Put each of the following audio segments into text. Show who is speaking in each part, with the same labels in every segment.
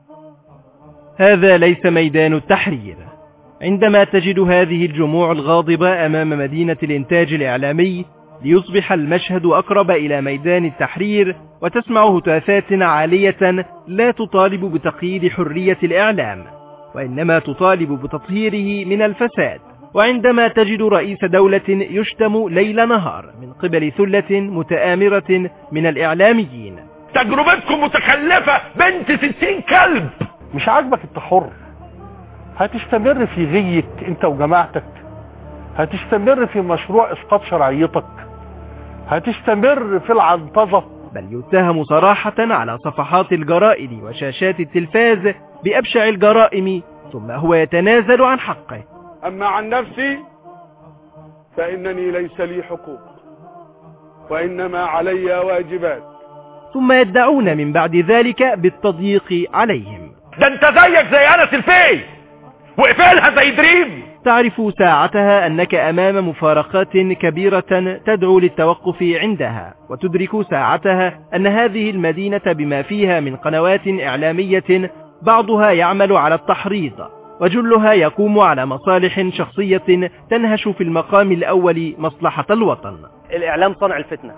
Speaker 1: هذا ليس ميدان التحرير عندما تجد هذه الجموع الغاضبة أمام مدينة الإنتاج الإعلامي ليصبح المشهد أقرب إلى ميدان التحرير وتسمع هتافات عالية لا تطالب بتقييد حرية الإعلام وإنما تطالب بتطهيره من الفساد وعندما تجد رئيس دولة يشتم ليل نهار من قبل ثلة متآمرة من الإعلاميين
Speaker 2: تجربتكم متخلفة بنت ستين كلب
Speaker 3: مش عاجبك انت حر هتستمر في غيك انت وجماعتك هتستمر في مشروع اسقاط شرعيتك هتستمر في العنطزة
Speaker 1: بل يتهم صراحة على صفحات الجرائد وشاشات التلفاز بأبشع الجرائم ثم هو يتنازل عن حقه
Speaker 4: أما عن نفسي فإنني ليس لي حقوق وإنما علي واجبات
Speaker 1: ثم يدعون من بعد ذلك بالتضييق عليهم
Speaker 2: ده انت زيك زي انس الفي واقفلها زي دريم
Speaker 1: تعرف ساعتها أنك أمام مفارقات كبيرة تدعو للتوقف عندها وتدرك ساعتها أن هذه المدينة بما فيها من قنوات إعلامية بعضها يعمل على التحريض وجلها يقوم على مصالح شخصية تنهش في المقام الأول مصلحة الوطن
Speaker 5: الإعلام صنع الفتنة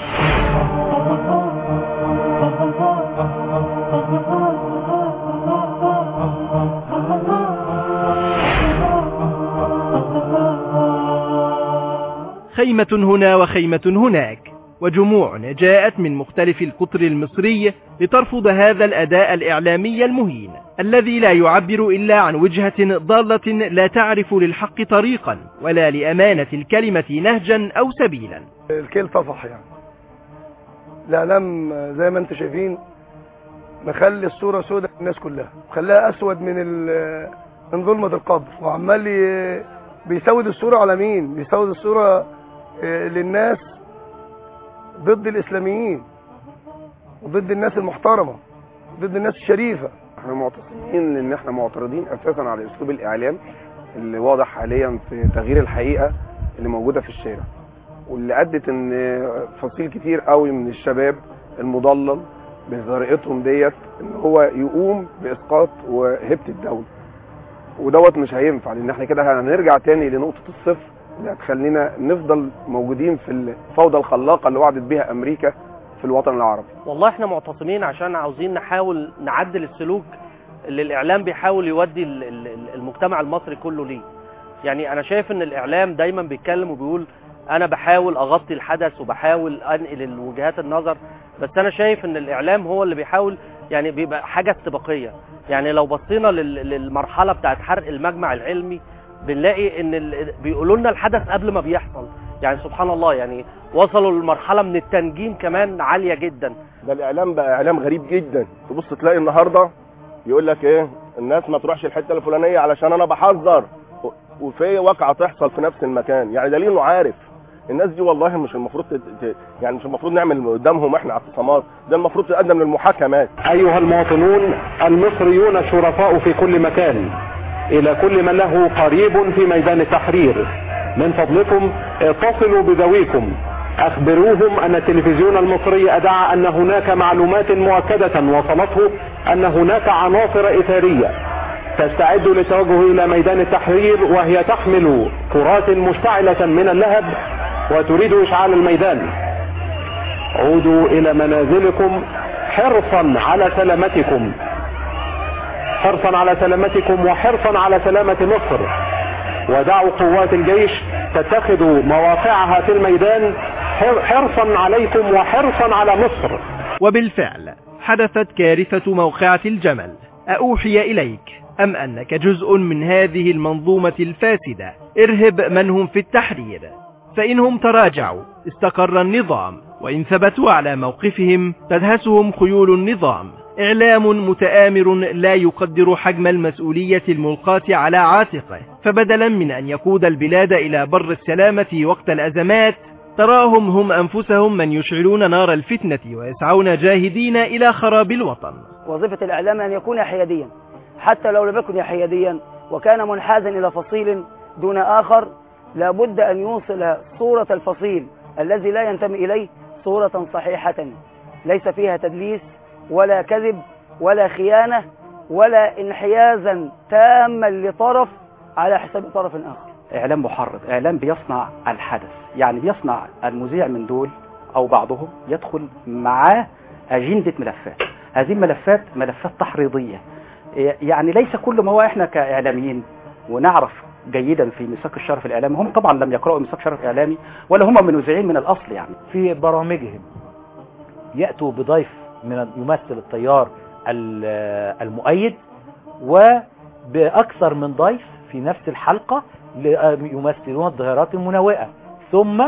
Speaker 1: خيمة هنا وخيمة هناك وجموع جاءت من مختلف القطر المصري لترفض هذا الأداء الإعلامي المهين الذي لا يعبر إلا عن وجهة ضالة لا تعرف للحق طريقا ولا لأمانة الكلمة نهجا أو سبيلا
Speaker 6: الكيل طفح يعني الإعلام زي ما انتم شايفين مخلي الصورة سوداء الناس كلها خلاها أسود من ال- من ظلمة القبر وعمال ي- بيسود الصورة على مين بيسود الصورة آه، للناس ضد الإسلاميين وضد الناس المحترمة ضد الناس الشريفة
Speaker 7: احنا معتصمين لان احنا معترضين اساسا على اسلوب الاعلام اللي واضح حاليا في تغيير الحقيقه اللي موجوده في الشارع واللي ادت ان فصيل كتير قوي من الشباب المضلل بطريقتهم ديت ان هو يقوم باسقاط وهبه الدوله ودوت مش هينفع لان احنا كده هنرجع تاني لنقطه الصفر اللي هتخلينا نفضل موجودين في الفوضى الخلاقه اللي وعدت بيها امريكا في الوطن العربي
Speaker 5: والله احنا معتصمين عشان عاوزين نحاول نعدل السلوك اللي الاعلام بيحاول يودي ال- ال- ال- المجتمع المصري كله ليه يعني انا شايف ان الاعلام دايما بيتكلم وبيقول انا بحاول اغطي الحدث وبحاول انقل الوجهات النظر بس انا شايف ان الاعلام هو اللي بيحاول يعني بيبقى حاجه استباقيه يعني لو بصينا لل- للمرحله بتاعت حرق المجمع العلمي بنلاقي ان ال- بيقولوا لنا الحدث قبل ما بيحصل يعني سبحان الله يعني وصلوا لمرحله من التنجيم كمان عاليه جدا
Speaker 8: ده الاعلام بقى اعلام غريب جدا تبص تلاقي النهارده يقول لك ايه الناس ما تروحش الحته الفلانيه علشان انا بحذر و- وفي واقعه تحصل في نفس المكان يعني دليل انه عارف الناس دي والله مش المفروض تت... ت- يعني مش المفروض نعمل قدامهم احنا اعتصامات ده المفروض تقدم للمحاكمات
Speaker 9: أيها المواطنون المصريون شرفاء في كل مكان إلى كل من له قريب في ميدان التحرير من فضلكم اتصلوا بذويكم أخبروهم أن التلفزيون المصري أدعى أن هناك معلومات مؤكدة وصلته أن هناك عناصر إثارية تستعد للتوجه إلى ميدان التحرير وهي تحمل كرات مشتعلة من اللهب وتريد إشعال الميدان عودوا إلى منازلكم حرصا على سلامتكم حرصا على سلامتكم وحرصا على سلامة مصر ودعوا قوات الجيش تتخذ مواقعها في الميدان حر- حرصا عليكم وحرصا على مصر
Speaker 1: وبالفعل حدثت كارثة موقعة الجمل أوحي إليك أم أنك جزء من هذه المنظومة الفاسدة ارهب من هم في التحرير فإنهم تراجعوا استقر النظام وإن ثبتوا على موقفهم تدهسهم خيول النظام إعلام متآمر لا يقدر حجم المسؤولية الملقاة على عاتقه فبدلا من أن يقود البلاد إلى بر السلامة وقت الأزمات تراهم هم أنفسهم من يشعلون نار الفتنة ويسعون جاهدين إلى خراب الوطن
Speaker 10: وظيفة الإعلام أن يكون حياديا حتى لو لم يكن حياديا وكان منحازا إلى فصيل دون آخر لابد أن يوصل صورة الفصيل الذي لا ينتمي إليه صورة صحيحة ليس فيها تدليس ولا كذب ولا خيانة ولا انحيازا تاما لطرف على حساب طرف آخر
Speaker 11: اعلام محرض اعلام بيصنع الحدث يعني بيصنع المذيع من دول او بعضهم يدخل معاه اجنده ملفات هذه الملفات ملفات تحريضيه يعني ليس كل ما هو احنا كاعلاميين ونعرف جيدا في ميثاق الشرف الاعلامي هم طبعا لم يقراوا ميثاق الشرف الاعلامي ولا هم منوزعين من الاصل يعني
Speaker 12: في برامجهم يأتوا بضيف من يمثل التيار المؤيد وبأكثر من ضيف في نفس الحلقة يمثلون الظاهرات المنوئة ثم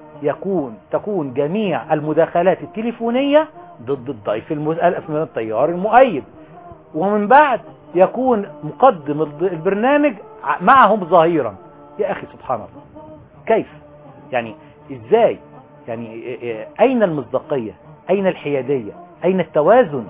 Speaker 12: يكون تكون جميع المداخلات التليفونية ضد الضيف المسأل من التيار المؤيد ومن بعد يكون مقدم البرنامج معهم ظهيرا يا أخي سبحان الله كيف يعني إزاي يعني أين المصداقية أين الحيادية أين التوازن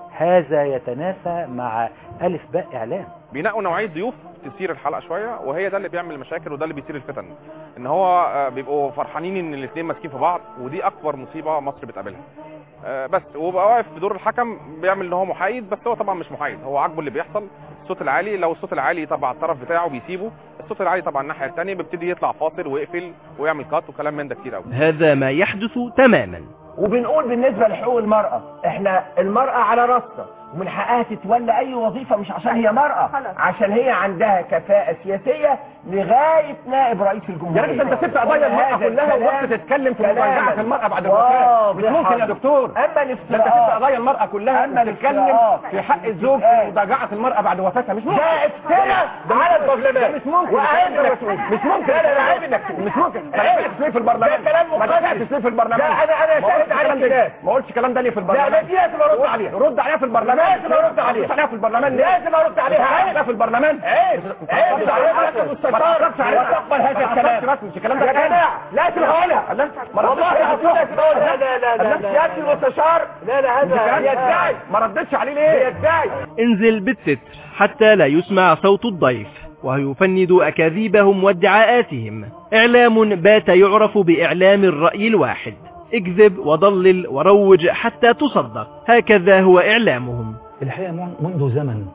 Speaker 12: هذا يتنافى مع ألف باء إعلام
Speaker 13: بينقوا نوعيه ضيوف تثير الحلقه شويه وهي ده اللي بيعمل المشاكل وده اللي بيثير الفتن ان هو آه، بيبقوا فرحانين ان الاثنين ماسكين في بعض ودي اكبر مصيبه مصر بتقابلها آه، بس وبقى واقف في دور الحكم بيعمل ان هو محايد بس هو طبعا مش محايد هو عاجبه اللي بيحصل الصوت العالي لو الصوت العالي طبعا الطرف بتاعه بيسيبه الصوت العالي طبعا الناحيه الثانيه بيبتدي يطلع فاصل ويقفل ويعمل كات وكلام من ده كتير قوي
Speaker 1: هذا ما يحدث تماما
Speaker 14: وبنقول بالنسبة لحقوق المرأة احنا المرأة على راسنا ومن حقها تتولى اي وظيفة مش عشان هي مرأة عشان هي عندها كفاءة سياسية لغاية نائب رئيس الجمهورية
Speaker 8: يا راجل انت سبت قضايا المرأة كلها ورحت تتكلم في مراجعة المرأة بعد الوفاة مش ممكن يا دكتور
Speaker 14: اما
Speaker 8: ده انت سبت
Speaker 14: الافتراء
Speaker 8: قضايا المرأة كلها
Speaker 14: أما
Speaker 8: تتكلم
Speaker 14: الافتراء
Speaker 8: في حق الزوج في مراجعة المرأة بعد وفاتها مش ممكن
Speaker 14: ده افتراء على البرلمان
Speaker 8: ده مش ممكن
Speaker 14: وعيب
Speaker 8: مش
Speaker 14: انك
Speaker 8: ممكن
Speaker 14: تقول.
Speaker 8: مش ممكن
Speaker 14: لا لا لا عيب انك تقول.
Speaker 8: مش ممكن ما
Speaker 14: عيب.
Speaker 8: دفعتش ليه في البرلمان
Speaker 14: ده كلام
Speaker 8: ما
Speaker 14: مقدس.
Speaker 8: دفعتش ليه في البرلمان
Speaker 14: لا انا انا
Speaker 8: ما قلتش
Speaker 14: شاهد على
Speaker 8: الكلام ده
Speaker 14: الكتاب
Speaker 8: ليه؟ ما قلتش الكلام ده ليه في البرلمان
Speaker 14: لا ده دي لازم ارد عليها
Speaker 8: رد عليها في البرلمان
Speaker 14: لازم ارد عليها
Speaker 8: رد عليها في البرلمان ليه؟
Speaker 14: لازم ارد عليها
Speaker 8: عيب في البرلمان
Speaker 14: عيب عيب
Speaker 8: ما
Speaker 14: عليك
Speaker 8: تقطعش
Speaker 14: مستشار وتقبل هذا الكلام
Speaker 8: بس مش الكلام ده
Speaker 14: يا جماعه لازم هقولها والله هقول لك لا لا لا لا سيادة المستشار لا لا هذا يدعي
Speaker 8: ما ردتش عليه ليه؟
Speaker 14: يدعي
Speaker 1: انزل بالتتر حتى لا يسمع صوت الضيف ويفند أكاذيبهم وادعاءاتهم إعلام بات يعرف بإعلام الرأي الواحد اكذب وضلل وروج حتى تصدق هكذا هو إعلامهم
Speaker 15: الحقيقة من- منذ زمن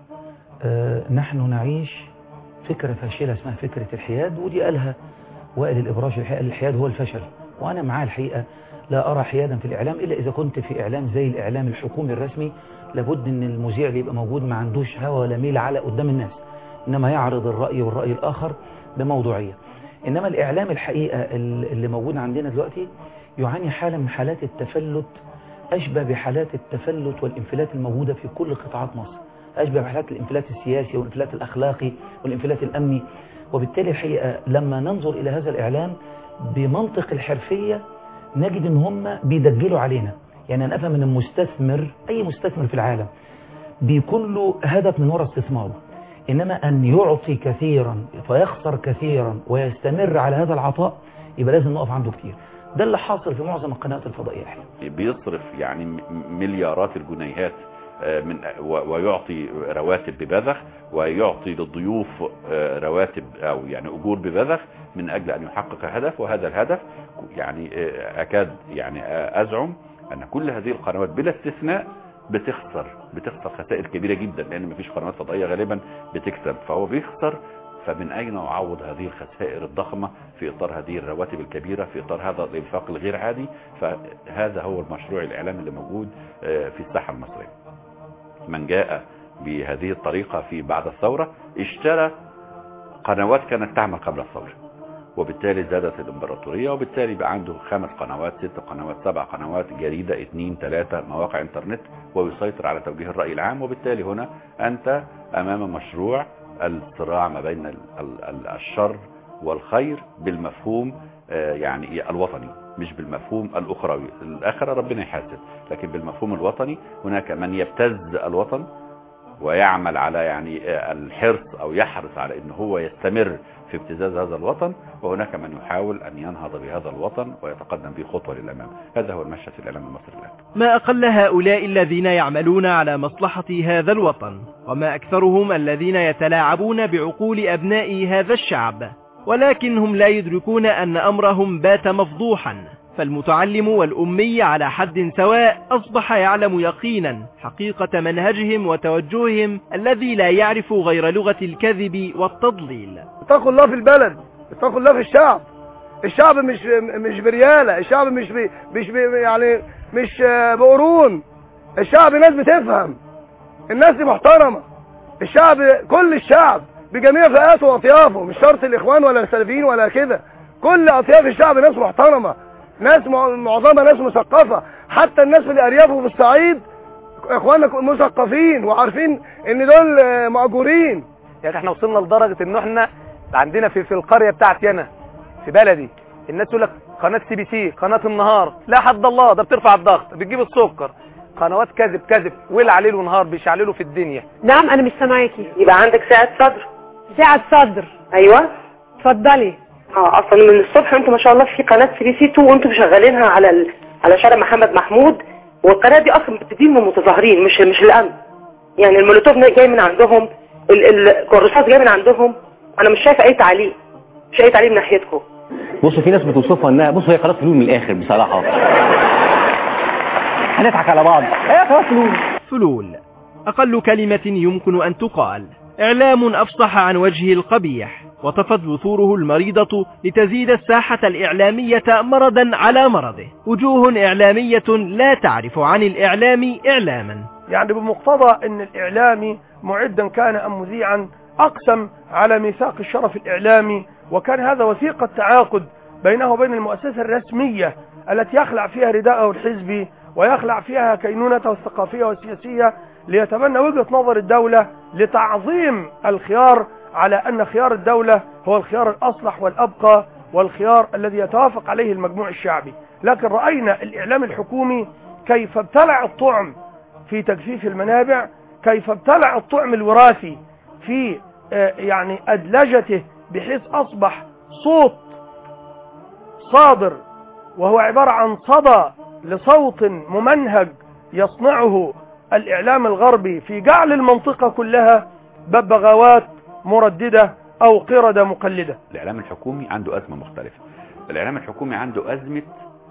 Speaker 15: آه، نحن نعيش فكرة فاشلة اسمها فكرة الحياد ودي قالها وائل الإبراج الحقيقة الحياد هو الفشل وأنا معاه الحقيقة لا أرى حيادا في الإعلام إلا إذا كنت في إعلام زي الإعلام الحكومي الرسمي لابد إن المذيع اللي يبقى موجود ما عندوش هوى ولا ميل على قدام الناس إنما يعرض الرأي والرأي الآخر بموضوعية إنما الإعلام الحقيقة ال- اللي موجود عندنا دلوقتي يعاني حالة من حالات التفلت أشبه بحالات التفلت والانفلات الموجودة في كل قطاعات مصر أشبه بحالات الانفلات السياسي والانفلات الأخلاقي والانفلات الأمني وبالتالي الحقيقة لما ننظر إلى هذا الإعلام بمنطق الحرفية نجد إن هم بيدجلوا علينا يعني أنا أفهم إن المستثمر أي مستثمر في العالم بيكون له هدف من وراء استثماره إنما أن يعطي كثيرا فيخسر كثيرا ويستمر على هذا العطاء يبقى لازم نقف عنده كتير ده اللي حاصل في معظم القنوات الفضائية الحقيقة
Speaker 16: بيصرف يعني م- مليارات الجنيهات آه، من و- ويعطي رواتب ببذخ ويعطي للضيوف آه، رواتب او يعني اجور ببذخ من اجل ان يحقق هدف وهذا الهدف يعني آه، اكاد يعني آه، ازعم ان كل هذه القنوات بلا استثناء بتخسر بتخسر خسائر كبيره جدا لان مفيش قنوات فضائيه غالبا بتكسب فهو بيخسر فمن أين أعوض هذه الخسائر الضخمة في إطار هذه الرواتب الكبيرة في إطار هذا الإنفاق الغير عادي فهذا هو المشروع الإعلامي اللي موجود آه، في الساحة المصرية من جاء بهذه الطريقة في بعد الثورة اشترى قنوات كانت تعمل قبل الثورة وبالتالي زادت الامبراطورية وبالتالي بقى عنده خمس قنوات ست قنوات سبع قنوات جريدة اثنين ثلاثة مواقع انترنت ويسيطر على توجيه الرأي العام وبالتالي هنا أنت أمام مشروع الصراع ما بين ال- ال- ال- الشر والخير بالمفهوم آه، يعني الوطني مش بالمفهوم الأخروي الآخرة ربنا يحاسب لكن بالمفهوم الوطني هناك من يبتز الوطن ويعمل على يعني آه، الحرص أو يحرص على أنه هو يستمر في ابتزاز هذا الوطن وهناك من يحاول أن ينهض بهذا الوطن ويتقدم به خطوة للأمام هذا هو المشهد في الإعلام المصري الآن
Speaker 1: ما أقل هؤلاء الذين يعملون على مصلحة هذا الوطن وما أكثرهم الذين يتلاعبون بعقول أبناء هذا الشعب ولكنهم لا يدركون أن أمرهم بات مفضوحا فالمتعلم والأمي على حد سواء أصبح يعلم يقينا حقيقة منهجهم وتوجههم الذي لا يعرف غير لغة الكذب والتضليل
Speaker 6: اتقوا الله في البلد اتقوا الله في الشعب الشعب مش مش بريالة الشعب مش بي مش بي يعني مش بقرون الشعب ناس بتفهم الناس دي محترمة الشعب كل الشعب بجميع فئاته واطيافه مش شرط الاخوان ولا السلفيين ولا كده كل اطياف الشعب ناس محترمة ناس معظمها ناس مثقفة حتى الناس في الارياف وفي الصعيد اخواننا مثقفين وعارفين ان دول مأجورين
Speaker 17: يعني احنا وصلنا لدرجة ان احنا عندنا في في القرية بتاعتي انا في بلدي الناس تقول لك قناة سي بي سي قناة النهار لا حد الله ده بترفع الضغط بتجيب السكر قنوات كذب كذب ولع ليل ونهار بيشعللوا في الدنيا
Speaker 18: نعم انا مش سامعاكي
Speaker 19: يبقى عندك ساعة صدر
Speaker 18: ساعة صدر
Speaker 19: ايوه
Speaker 18: اتفضلي
Speaker 19: اه اصلا من الصبح انتوا ما شاء الله في قناة سي بي سي 2 وانتوا مشغلينها على ال... على شارع محمد محمود والقناة دي اصلا بتدين من المتظاهرين مش مش الامن يعني المولوتوف جاي من عندهم الكورسات جاي من عندهم انا مش شايفه اي تعليق مش اي تعليق من ناحيتكم
Speaker 20: بصوا في ناس بتوصفها انها بصوا هي قناه فلول من الاخر بصراحه هنضحك على بعض هي قناه فلول
Speaker 1: فلول أقل كلمة يمكن أن تقال إعلام أفصح عن وجهه القبيح وطفت بثوره المريضة لتزيد الساحة الإعلامية مرضا على مرضه وجوه إعلامية لا تعرف عن الإعلام إعلاما
Speaker 21: يعني بمقتضى أن الإعلامي معدا كان أم مذيعا أقسم على ميثاق الشرف الإعلامي وكان هذا وثيقة تعاقد بينه وبين المؤسسة الرسمية التي يخلع فيها رداءه الحزبي ويخلع فيها كينونته الثقافية والسياسية ليتبنى وجهة نظر الدولة لتعظيم الخيار على أن خيار الدولة هو الخيار الأصلح والأبقى والخيار الذي يتوافق عليه المجموع الشعبي لكن رأينا الإعلام الحكومي كيف ابتلع الطعم في تجفيف المنابع كيف ابتلع الطعم الوراثي في يعني أدلجته بحيث أصبح صوت صادر وهو عبارة عن صدى لصوت ممنهج يصنعه الإعلام الغربي في جعل المنطقة كلها ببغاوات مرددة أو قردة مقلدة
Speaker 16: الإعلام الحكومي عنده أزمة مختلفة الإعلام الحكومي عنده أزمة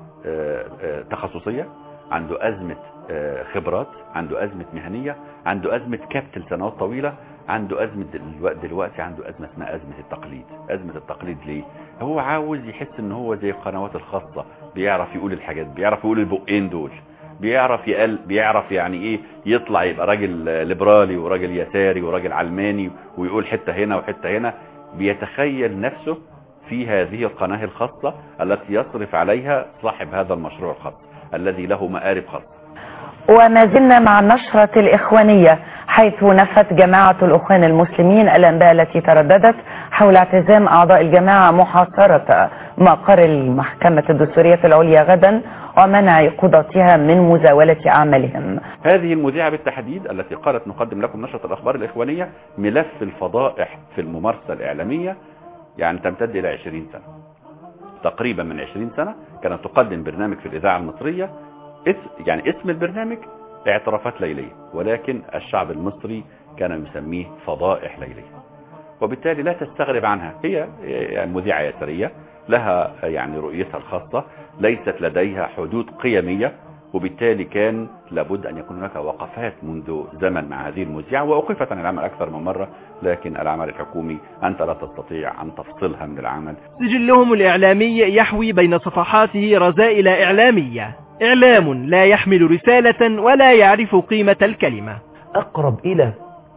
Speaker 16: تخصصية عنده أزمة خبرات عنده أزمة مهنية عنده أزمة كابتل سنوات طويلة عنده أزمة دلوقتي عنده أزمة اسمها أزمة التقليد أزمة التقليد ليه هو عاوز يحس ان هو زي القنوات الخاصة بيعرف يقول الحاجات بيعرف يقول البقين دول بيعرف يقل بيعرف يعني ايه يطلع يبقى راجل ليبرالي وراجل يساري وراجل علماني ويقول حتة هنا وحتة هنا بيتخيل نفسه في هذه القناة الخاصة التي يصرف عليها صاحب هذا المشروع الخاص الذي له مآرب خاصة
Speaker 22: وما زلنا مع النشرة الإخوانية حيث نفت جماعة الأخوان المسلمين الأنباء التي ترددت حول اعتزام أعضاء الجماعة محاصرة مقر المحكمة الدستورية العليا غدا ومنع قضاتها من مزاولة أعمالهم
Speaker 16: هذه المذيعة بالتحديد التي قالت نقدم لكم نشرة الأخبار الإخوانية ملف الفضائح في الممارسة الإعلامية يعني تمتد إلى 20 سنة تقريبا من 20 سنة كانت تقدم برنامج في الإذاعة المصرية اسم يعني اسم البرنامج اعترافات ليلية ولكن الشعب المصري كان يسميه فضائح ليلية وبالتالي لا تستغرب عنها هي يعني مذيعة يسارية لها يعني رؤيتها الخاصة ليست لديها حدود قيمية وبالتالي كان لابد أن يكون هناك وقفات منذ زمن مع هذه المذيعة وأوقفت عن العمل أكثر من مرة لكن العمل الحكومي أنت لا تستطيع أن تفصلها من العمل
Speaker 1: سجلهم الإعلامي يحوي بين صفحاته رذائل إعلامية إعلام لا يحمل رسالة ولا يعرف قيمة الكلمة
Speaker 15: أقرب إلى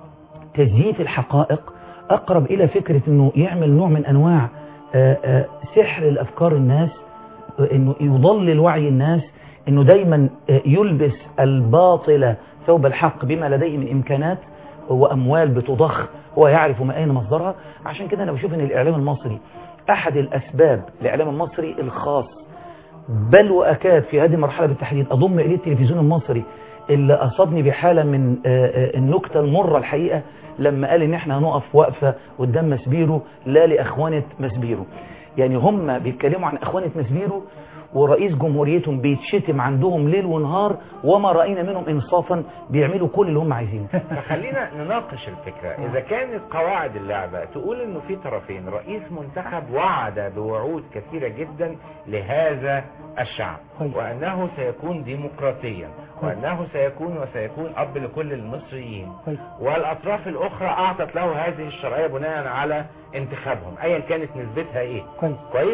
Speaker 15: تزييف الحقائق أقرب إلى فكرة أنه يعمل نوع من أنواع آآ آآ سحر الأفكار الناس أنه يضلل وعي الناس أنه دايما يلبس الباطل ثوب الحق بما لديه من إمكانات وأموال بتضخ هو يعرف ما أين مصدرها عشان كده أنا بشوف أن الإعلام المصري أحد الأسباب الإعلام المصري الخاص بل وأكاد في هذه المرحلة بالتحديد أضم إليه التلفزيون المصري اللي أصابني بحالة من النكتة المرة الحقيقة لما قال إن إحنا هنقف وقفة قدام مسبيرو لا لأخوانة مسبيرو يعني هم بيتكلموا عن أخوانة مسبيرو ورئيس جمهوريتهم بيتشتم عندهم ليل ونهار وما رأينا منهم إنصافا بيعملوا كل اللي هم عايزينه
Speaker 3: فخلينا نناقش الفكرة إذا كانت قواعد اللعبة تقول إنه في طرفين رئيس منتخب وعد بوعود كثيرة جدا لهذا الشعب وأنه سيكون ديمقراطيا وأنه سيكون وسيكون أب لكل المصريين والأطراف الأخرى أعطت له هذه الشرعية بناء على انتخابهم أيا كانت نسبتها إيه
Speaker 12: كويس
Speaker 3: كويس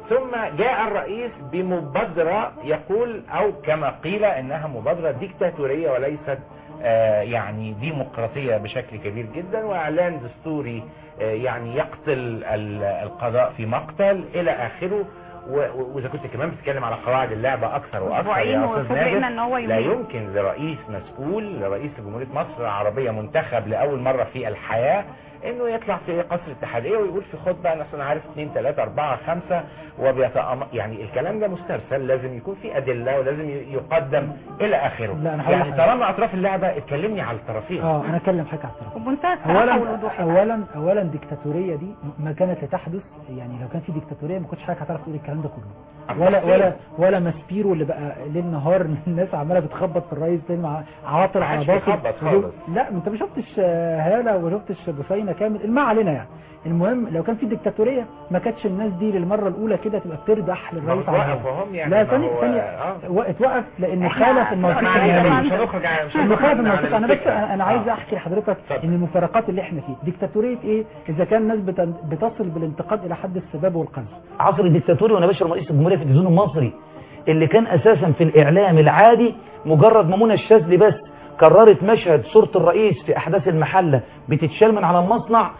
Speaker 3: ثم جاء الرئيس بمبادرة يقول أو كما قيل إنها مبادرة ديكتاتورية وليست آه يعني ديمقراطية بشكل كبير جدا وإعلان دستوري آه يعني يقتل ال- القضاء في مقتل إلى آخره و- و- وإذا كنت كمان بتتكلم على قواعد اللعبة أكثر وأكثر
Speaker 4: أسبوعين
Speaker 3: يا أستاذ
Speaker 4: وفوجئنا
Speaker 3: نادر
Speaker 4: إن هو
Speaker 3: لا
Speaker 4: يومين.
Speaker 3: يمكن لرئيس مسؤول لرئيس جمهورية مصر العربية منتخب لأول مرة في الحياة انه يطلع في قصر الاتحاديه ويقول في خطبه انا اصلا عارف 2 3 4 5 وبيتأم يعني الكلام ده مسترسل لازم يكون في ادله ولازم ي- يقدم الى اخره
Speaker 12: لا، أنا هقول
Speaker 3: يعني
Speaker 12: لك حاجة.
Speaker 3: طالما اطراف اللعبه اتكلمني على الطرفين
Speaker 12: اه انا اتكلم حاجه على الطرف
Speaker 4: وبمنتهى الصراحه
Speaker 12: اولا
Speaker 4: والوضوح
Speaker 12: اولا اولا الديكتاتوريه دي ما كانت لتحدث يعني لو كان في ديكتاتوريه ما كنتش حضرتك هتعرف تقول الكلام ده كله ولا ولا ولا ماسبيرو اللي بقى ليل نهار الناس عماله بتخبط في الرئيس زي ما عاطل على
Speaker 3: محدش
Speaker 12: باطل
Speaker 3: بيخبط خالص.
Speaker 12: لا انت ما شفتش آه، هاله وما شفتش بوسينه كامل ما علينا يعني المهم لو كان في ديكتاتوريه ما كانتش الناس دي للمره الاولى كده تبقى بتردح للرئيس
Speaker 3: ما هو
Speaker 12: على
Speaker 3: وقف
Speaker 12: الهواء.
Speaker 3: وهم يعني
Speaker 12: لا
Speaker 3: ما
Speaker 12: ثانية
Speaker 3: هو-
Speaker 12: ثانية
Speaker 3: آه.
Speaker 12: اتوقف لانه
Speaker 3: إحنا-
Speaker 12: خالف المواثيق
Speaker 3: معلش،
Speaker 12: العالمية.
Speaker 3: مش هنخرج عن- مش
Speaker 12: انه
Speaker 3: هنخرج
Speaker 12: خالف
Speaker 3: عن
Speaker 12: المواثيق انا بس
Speaker 3: الفكرة.
Speaker 12: انا عايز
Speaker 3: آه.
Speaker 12: احكي لحضرتك ان المفارقات اللي احنا فيه ديكتاتوريه ايه اذا كان الناس بتن- بتصل بالانتقاد الى حد السباب والقذف
Speaker 15: عصر الدكتاتوري وانا باشر رئيس الجمهوريه في التلفزيون المصري اللي كان اساسا في الاعلام العادي مجرد ما منى الشاذلي بس كررت مشهد صوره الرئيس في احداث المحله بتتشال من على المصنع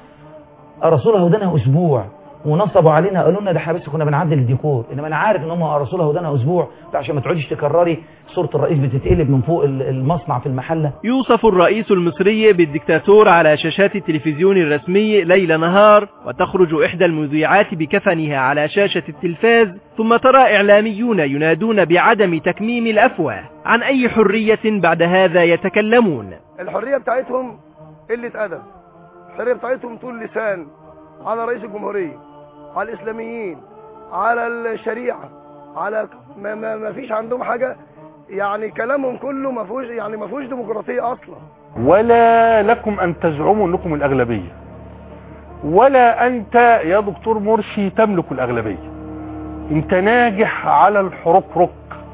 Speaker 15: رسولها ودانها اسبوع ونصبوا علينا قالوا لنا ده احنا بس كنا بنعدل الديكور انما انا عارف ان هم رسولها ودانها اسبوع ده عشان ما تقعديش تكرري صوره الرئيس بتتقلب من فوق ال- المصنع في المحله
Speaker 1: يوصف الرئيس المصري بالدكتاتور على شاشات التلفزيون الرسمي ليل نهار وتخرج إحدى المذيعات بكفنها على شاشة التلفاز ثم ترى إعلاميون ينادون بعدم تكميم الأفواه عن أي حرية بعد هذا يتكلمون
Speaker 6: الحرية بتاعتهم قلة أدب الحرية بتاعتهم طول لسان على رئيس الجمهورية على الإسلاميين على الشريعة على ما, ما, ما فيش عندهم حاجة يعني كلامهم كله ما فيهوش يعني ما فيهوش ديمقراطية أصلا
Speaker 23: ولا لكم أن تزعموا أنكم الأغلبية ولا أنت يا دكتور مرسي تملك الأغلبية أنت ناجح على الحركرك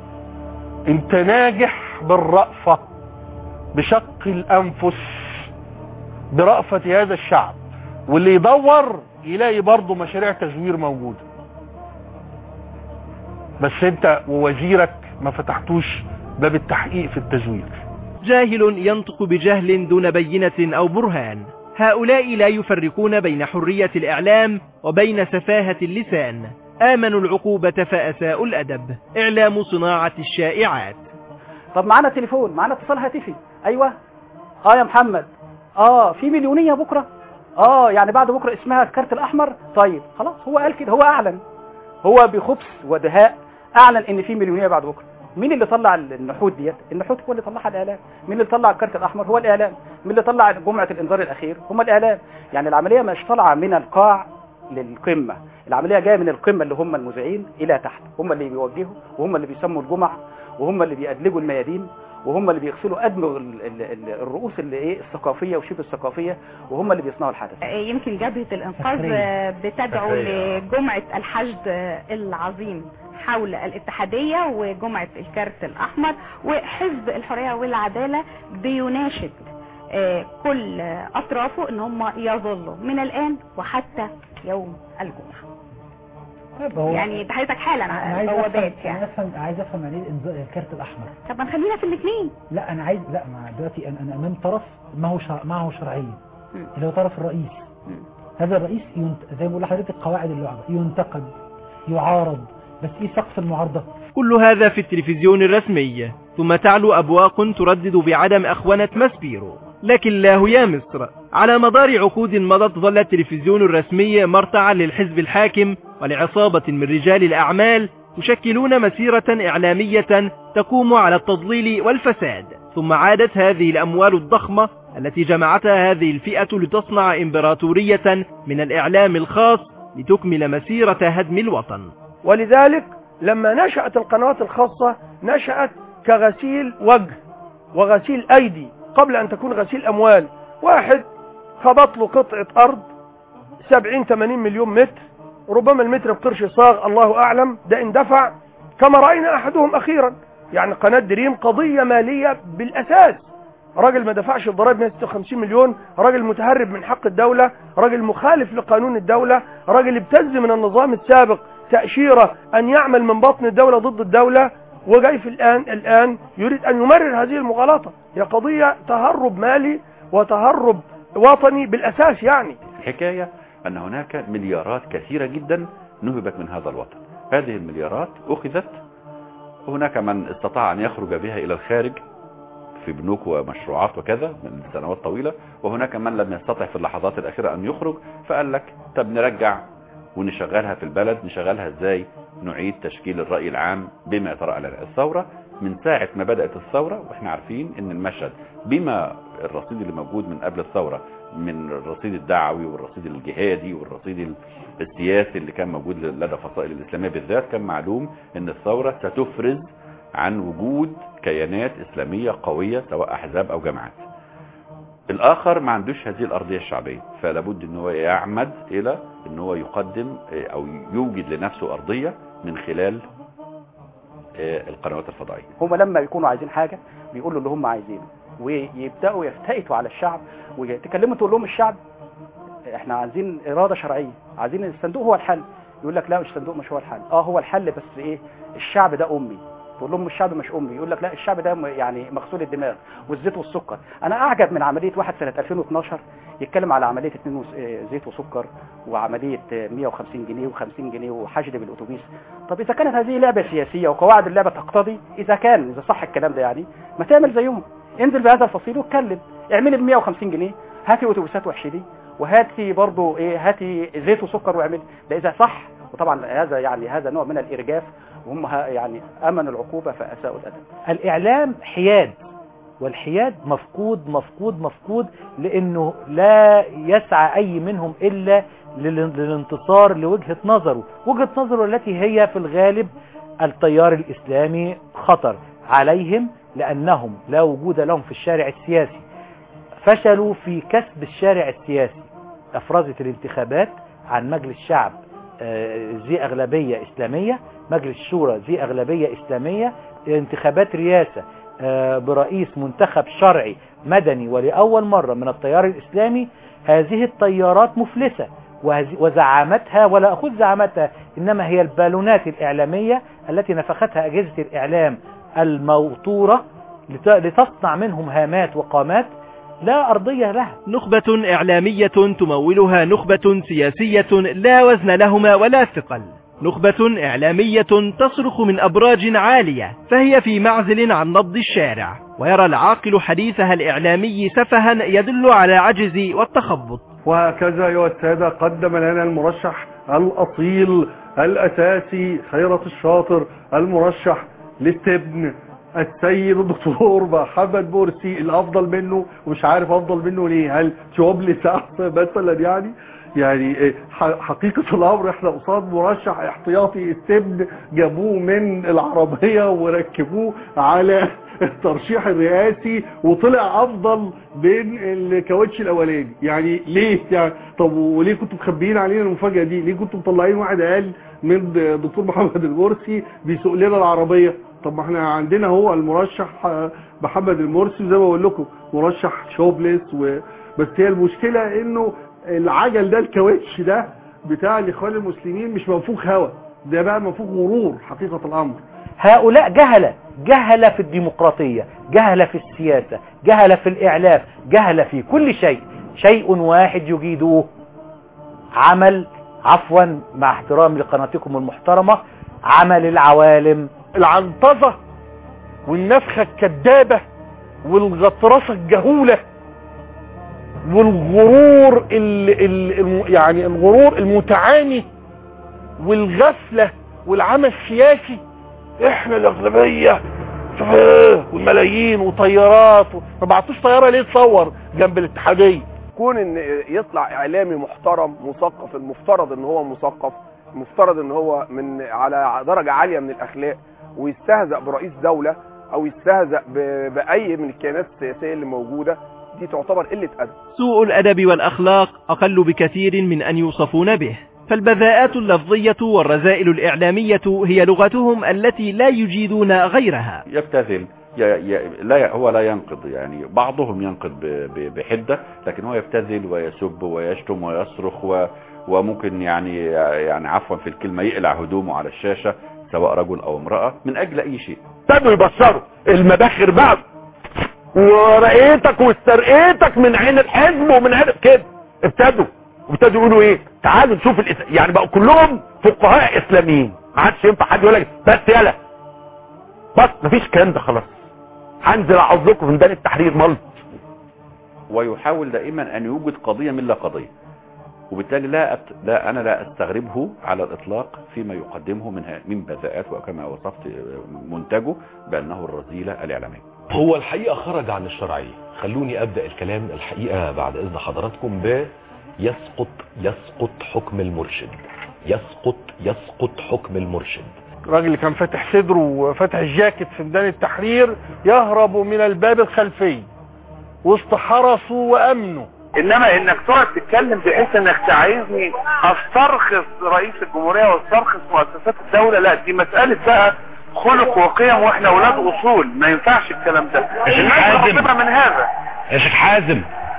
Speaker 23: أنت ناجح بالرأفة بشق الأنفس برأفة هذا الشعب واللي يدور يلاقي برضه مشاريع تزوير موجودة بس انت ووزيرك ما فتحتوش باب التحقيق في التزوير
Speaker 1: جاهل ينطق بجهل دون بينة أو برهان هؤلاء لا يفرقون بين حرية الإعلام وبين سفاهة اللسان آمنوا العقوبة فأساءوا الأدب إعلام صناعة الشائعات
Speaker 11: طب معانا تليفون معانا اتصال هاتفي ايوه اه يا محمد اه في مليونيه بكره اه يعني بعد بكره اسمها الكارت الاحمر طيب خلاص هو قال كده هو اعلن هو بخبث ودهاء اعلن ان في مليونيه بعد بكره مين اللي طلع النحوت ديت النحوت هو اللي طلعها الاعلام مين اللي طلع الكارت الاحمر هو الاعلام مين اللي طلع جمعه الانذار الاخير هم الاعلام يعني العمليه مش طالعه من القاع للقمه العمليه جايه من القمه اللي هم المذيعين الى تحت هم اللي بيوجهوا وهم اللي بيسموا الجمع وهم اللي بيأدلجوا الميادين وهم اللي بيغسلوا ادم ال- ال- ال- الرؤوس اللي ايه الثقافيه وشبه الثقافيه وهم اللي بيصنعوا الحدث
Speaker 4: يمكن جبهة الإنقاذ
Speaker 11: تحرير.
Speaker 4: آه، بتدعو
Speaker 11: تحرير.
Speaker 4: لجمعة الحشد آه، العظيم حول الاتحادية وجمعة الكارت الأحمر وحزب الحرية والعدالة بيناشد آه، كل آه، أطرافه إن هم يظلوا من الآن وحتى يوم الجمعة
Speaker 12: طيب هو
Speaker 4: يعني ده حضرتك حالا
Speaker 12: انا عايز
Speaker 4: بوابات
Speaker 12: افهم
Speaker 4: يعني
Speaker 12: انا افهم عايز افهم يعني ايه الإنذار- الكارت الاحمر
Speaker 4: طب ما نخلينا في الاثنين
Speaker 12: لا انا عايز لا ما دلوقتي انا, أنا امام طرف ما هو شرع معه شرعيه اللي هو طرف الرئيس هذا الرئيس ينت... زي ما بقول لحضرتك قواعد اللعبه ينتقد يعارض بس ايه سقف المعارضه
Speaker 1: كل هذا في التلفزيون الرسمي ثم تعلو أبواق تردد بعدم أخونة ماسبيرو لكن الله يا مصر على مدار عقود مضت ظل التلفزيون الرسمي مرتعا للحزب الحاكم ولعصابة من رجال الأعمال يشكلون مسيرة إعلامية تقوم على التضليل والفساد ثم عادت هذه الأموال الضخمة التي جمعتها هذه الفئة لتصنع إمبراطورية من الإعلام الخاص لتكمل مسيرة هدم الوطن
Speaker 21: ولذلك لما نشأت القنوات الخاصة نشأت كغسيل وجه وغسيل أيدي قبل أن تكون غسيل أموال واحد خبط له قطعة أرض 70 80 مليون متر ربما المتر بقرش صاغ الله أعلم ده اندفع كما رأينا أحدهم أخيرا يعني قناة دريم قضية مالية بالأساس راجل ما دفعش الضرائب 156 مليون راجل متهرب من حق الدولة راجل مخالف لقانون الدولة راجل ابتز من النظام السابق تأشيرة أن يعمل من بطن الدولة ضد الدولة وجاي في الآن الآن يريد أن يمرر هذه المغالطة هي قضية تهرب مالي وتهرب وطني بالأساس يعني
Speaker 16: الحكاية أن هناك مليارات كثيرة جدا نهبت من هذا الوطن هذه المليارات أخذت هناك من استطاع أن يخرج بها إلى الخارج في بنوك ومشروعات وكذا من سنوات طويلة وهناك من لم يستطع في اللحظات الأخيرة أن يخرج فقال لك طب نرجع ونشغلها في البلد نشغلها ازاي نعيد تشكيل الرأي العام بما يترأى لنا الثورة من ساعة ما بدأت الثورة واحنا عارفين ان المشهد بما الرصيد اللي موجود من قبل الثورة من الرصيد الدعوي والرصيد الجهادي والرصيد السياسي اللي كان موجود لدى فصائل الإسلامية بالذات كان معلوم ان الثورة ستفرز عن وجود كيانات إسلامية قوية سواء أحزاب أو جماعات الآخر ما عندوش هذه الأرضية الشعبية فلابد ان هو يعمد إلى ان هو يقدم أو يوجد لنفسه أرضية من خلال القنوات الفضائية
Speaker 11: هم لما يكونوا عايزين حاجة بيقولوا اللي هم عايزينه ويبدأوا يفتئتوا على الشعب وتكلموا تقول لهم الشعب احنا عايزين إرادة شرعية عايزين الصندوق هو الحل يقول لك لا الصندوق مش هو الحل اه هو الحل بس ايه الشعب ده أمي تقول لهم الشعب مش امي يقول لك لا الشعب ده يعني مغسول الدماغ والزيت والسكر انا اعجب من عمليه واحد سنه 2012 يتكلم على عمليه اتنين زيت وسكر وعمليه 150 جنيه و50 جنيه وحشد بالاتوبيس طب اذا كانت هذه لعبه سياسيه وقواعد اللعبه تقتضي اذا كان اذا صح الكلام ده يعني ما تعمل زيهم انزل بهذا الفصيل واتكلم اعملي ب 150 جنيه هاتي اتوبيسات واحشدي وهاتي برضه ايه هاتي زيت وسكر واعملي ده اذا صح وطبعا هذا يعني هذا نوع من الارجاف وهم يعني امنوا العقوبه فاساءوا الادب
Speaker 12: الاعلام حياد والحياد مفقود مفقود مفقود لانه لا يسعى اي منهم الا للانتصار لوجهة نظره وجهة نظره التي هي في الغالب التيار الاسلامي خطر عليهم لانهم لا وجود لهم في الشارع السياسي فشلوا في كسب الشارع السياسي افرزت الانتخابات عن مجلس شعب ذي أغلبية إسلامية مجلس الشورى ذي أغلبية إسلامية انتخابات رئاسة برئيس منتخب شرعي مدني ولأول مرة من التيار الإسلامي هذه التيارات مفلسة وزعامتها ولا أخذ زعامتها إنما هي البالونات الإعلامية التي نفختها أجهزة الإعلام الموطورة لتصنع منهم هامات وقامات لا أرضية لها
Speaker 1: نخبة إعلامية تمولها نخبة سياسية لا وزن لهما ولا ثقل نخبة إعلامية تصرخ من أبراج عالية فهي في معزل عن نبض الشارع ويرى العاقل حديثها الإعلامي سفها يدل على عجز والتخبط
Speaker 23: وهكذا أيها السادة قدم لنا المرشح الأصيل الأساسي خيرة الشاطر المرشح للتبن السيد الدكتور محمد مرسي الافضل منه ومش عارف افضل منه ليه هل شوبلس احسن مثلا يعني يعني حقيقة الامر احنا قصاد مرشح احتياطي السبن جابوه من العربية وركبوه على الترشيح الرئاسي وطلع افضل من الكاوتش الاولاني يعني ليه يعني طب وليه كنتوا مخبيين علينا المفاجأة دي ليه كنتوا مطلعين واحد اقل من دكتور محمد المرسي بيسوق لنا العربية طب ما احنا عندنا هو المرشح محمد المرسي زي ما بقول لكم مرشح شوبليس و... بس هي المشكلة انه العجل ده الكاوتش ده بتاع الاخوان المسلمين مش منفوخ هوا ده بقى منفوخ غرور حقيقة الامر
Speaker 12: هؤلاء جهلة جهلة في الديمقراطية جهلة في السياسة جهلة في الإعلاف جهلة في كل شيء شيء واحد يجيدوه عمل عفوا مع احترامي لقناتكم المحترمة عمل العوالم
Speaker 23: العنطزة والنفخة الكذابة والغطرسة الجهولة والغرور ال ال يعني الغرور المتعاني والغفلة والعمى السياسي احنا الاغلبية والملايين وطيارات ما بعتوش طيارة ليه تصور جنب الاتحادية
Speaker 8: كون ان يطلع اعلامي محترم مثقف المفترض ان هو مثقف
Speaker 2: مفترض ان هو من على درجة عالية من الاخلاق ويستهزأ برئيس دولة او يستهزأ ب- باي من الكيانات السياسية اللي موجودة دي تعتبر قلة ادب
Speaker 1: سوء الأدب والأخلاق أقل بكثير من أن يوصفون به فالبذاءات اللفظية والرذائل الإعلامية هي لغتهم التي لا يجيدون غيرها
Speaker 16: يبتذل ي... ي... لا ي... هو لا ينقض يعني بعضهم ينقض ب... ب... بحدة لكن هو يبتذل ويسب ويشتم ويصرخ و... وممكن يعني يعني عفوا في الكلمة يقلع هدومه على الشاشة سواء رجل او امرأة من اجل اي شيء
Speaker 5: ابتدوا يبشروا المباخر بعد ورقيتك واسترقيتك من عين الحزب ومن عين كده ابتدوا ابتدوا يقولوا ايه تعالوا نشوف الإس... يعني بقوا كلهم فقهاء اسلاميين ما عادش ينفع حد يقول لك بس يلا بس مفيش الكلام ده خلاص هنزل اعوض لكم في ميدان التحرير ملط
Speaker 16: ويحاول دائما ان يوجد قضية من لا قضية وبالتالي لا أت... لا انا لا استغربه على الاطلاق فيما يقدمه من ه... من بذاءات وكما وصفت منتجه بانه الرذيلة الاعلامية
Speaker 7: هو الحقيقة خرج عن الشرعية خلوني أبدأ الكلام الحقيقة بعد إذن حضراتكم ب يسقط يسقط حكم المرشد يسقط يسقط حكم المرشد
Speaker 21: الراجل اللي كان فاتح صدره وفاتح الجاكيت في ميدان التحرير يهرب من الباب الخلفي وسط حرسه وامنه
Speaker 24: انما انك تقعد تتكلم بحيث انك تعايزني استرخص رئيس الجمهورية واسترخص مؤسسات الدولة لا دي مسألة بقى خلق وقيم واحنا اولاد اصول ما ينفعش الكلام ده الناس
Speaker 5: حازم.
Speaker 24: غاضبة من هذا
Speaker 5: يا شيخ حازم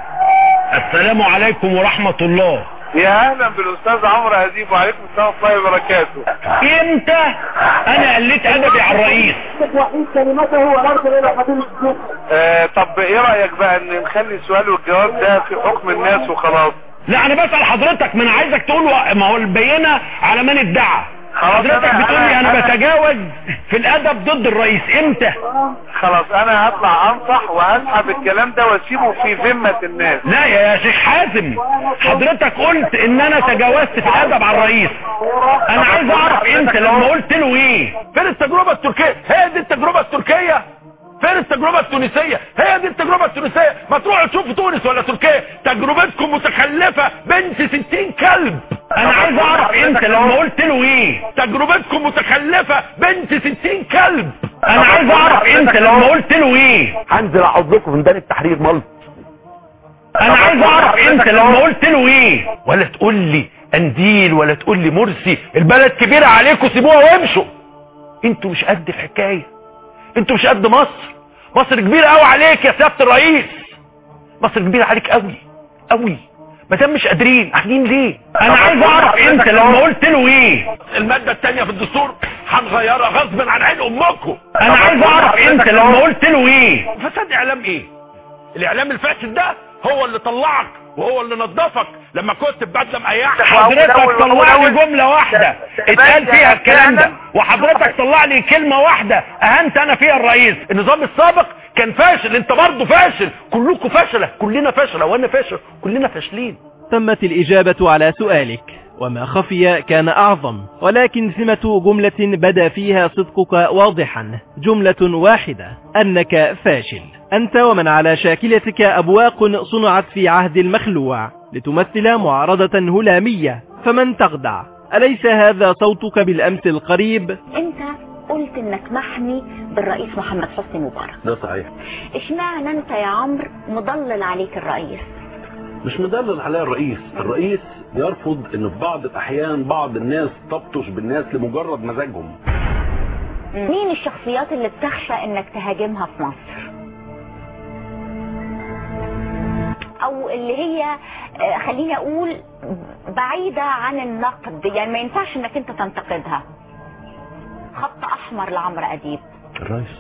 Speaker 5: السلام عليكم ورحمة الله
Speaker 24: يا اهلا بالاستاذ عمرو اديب وعليكم السلام ورحمه الله وبركاته
Speaker 5: امتى انا قلت ادبي على الرئيس
Speaker 24: وحيد كلمته وارسل الى حضيره آه طب ايه رايك بقى ان نخلي السؤال والجواب ده في حكم الناس وخلاص
Speaker 5: لا انا بسأل حضرتك ما انا عايزك تقول ما هو البينة على من ادعى حضرتك
Speaker 24: أنا-
Speaker 5: بتقول لي
Speaker 24: أنا-
Speaker 5: انا
Speaker 24: أنا-
Speaker 5: بتجاوز في الادب ضد الرئيس امتى
Speaker 24: خلاص انا هطلع انصح وهسحب الكلام ده واسيبه في ذمه الناس
Speaker 5: لا يا شيخ حازم حضرتك قلت ان انا تجاوزت في الادب على الرئيس انا عايز اعرف انت لما قلت له ايه
Speaker 21: فين التجربة التركية هي دي التجربة التركية فين التجربة التونسية هي دي التجربة التونسية ما تروحوا تشوفوا تونس ولا تركيا تجربتكم متخلفة بنت ستين كلب
Speaker 5: انا عايز اعرف انت لما قلت له ايه
Speaker 21: تجربتكم متخلفة بنت ستين كلب
Speaker 5: انا عايز اعرف انت لما قلت له ايه هنزل اعوض لكم في ميدان التحرير ملط انا عايز اعرف انت لما قلت له ايه ولا تقول لي انديل ولا تقول لي مرسي البلد كبيرة عليكم سيبوها وامشوا انتوا مش قد الحكاية انتوا مش قد مصر مصر كبيرة قوي عليك يا سيادة الرئيس مصر كبيرة عليك قوي قوي ما دام مش قادرين قاعدين ليه انا عايز اعرف انت لما قلت له ايه
Speaker 21: المادة التانية في الدستور هنغيرها غصب عن عين امكم
Speaker 5: انا عايز اعرف انت لما قلت له ايه
Speaker 21: فساد اعلام ايه الاعلام الفاسد ده هو اللي طلعك وهو اللي نظفك لما كنت ببدله مقيحه
Speaker 5: حضرتك طلع لي جملة واحدة اتقال فيها الكلام ده وحضرتك طلع لي كلمة واحدة اهنت انا فيها الرئيس
Speaker 21: النظام السابق كان فاشل انت برضه فاشل كلكم فاشله كلنا فاشله وانا فاشل كلنا فاشلين
Speaker 1: تمت الإجابة على سؤالك وما خفي كان أعظم ولكن ثمة جملة بدا فيها صدقك واضحا جملة واحدة أنك فاشل أنت ومن على شاكلتك أبواق صنعت في عهد المخلوع لتمثل معارضة هلامية فمن تخدع أليس هذا صوتك بالأمس القريب
Speaker 25: انت قلت انك محمي بالرئيس محمد حسني مبارك
Speaker 7: ده صحيح
Speaker 25: اشمعنى انت يا عمرو مضلل عليك الرئيس
Speaker 7: مش مدلل عليها الرئيس الرئيس يرفض ان في بعض الاحيان بعض الناس تبطش بالناس لمجرد مزاجهم
Speaker 25: مين الشخصيات اللي بتخشى انك تهاجمها في مصر او اللي هي آه، خليني اقول بعيدة عن النقد يعني ما ينفعش انك انت تنتقدها خط احمر لعمرو اديب
Speaker 7: الرئيس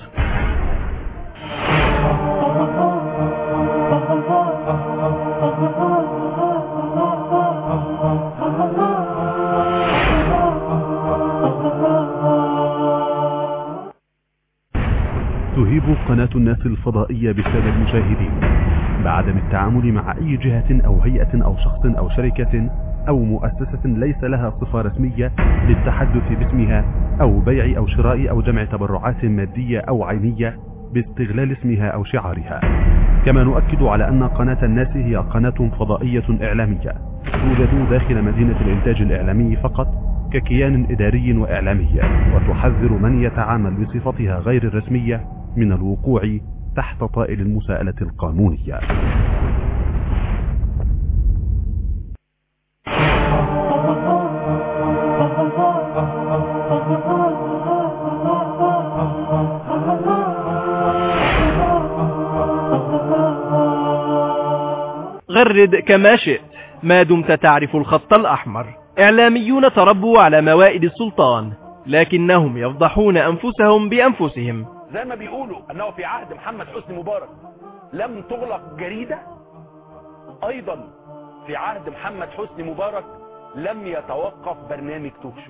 Speaker 26: تهيب قناة الناس الفضائية بالسادة المشاهدين بعدم التعامل مع أي جهة أو هيئة أو شخص أو شركة أو مؤسسة ليس لها صفة رسمية للتحدث باسمها أو بيع أو شراء أو جمع تبرعات مادية أو عينية باستغلال اسمها أو شعارها كما نؤكد على أن قناة الناس هي قناة فضائية إعلامية توجد داخل مدينة الإنتاج الإعلامي فقط ككيان إداري وإعلامي وتحذر من يتعامل بصفتها غير الرسمية من الوقوع تحت طائل المساءلة القانونية
Speaker 1: غرد كما شئت ما دمت تعرف الخط الأحمر إعلاميون تربوا على موائد السلطان لكنهم يفضحون أنفسهم بأنفسهم
Speaker 5: زي ما بيقولوا انه في عهد محمد حسني مبارك لم تغلق جريدة ايضا في عهد محمد حسني مبارك لم يتوقف برنامج توك شو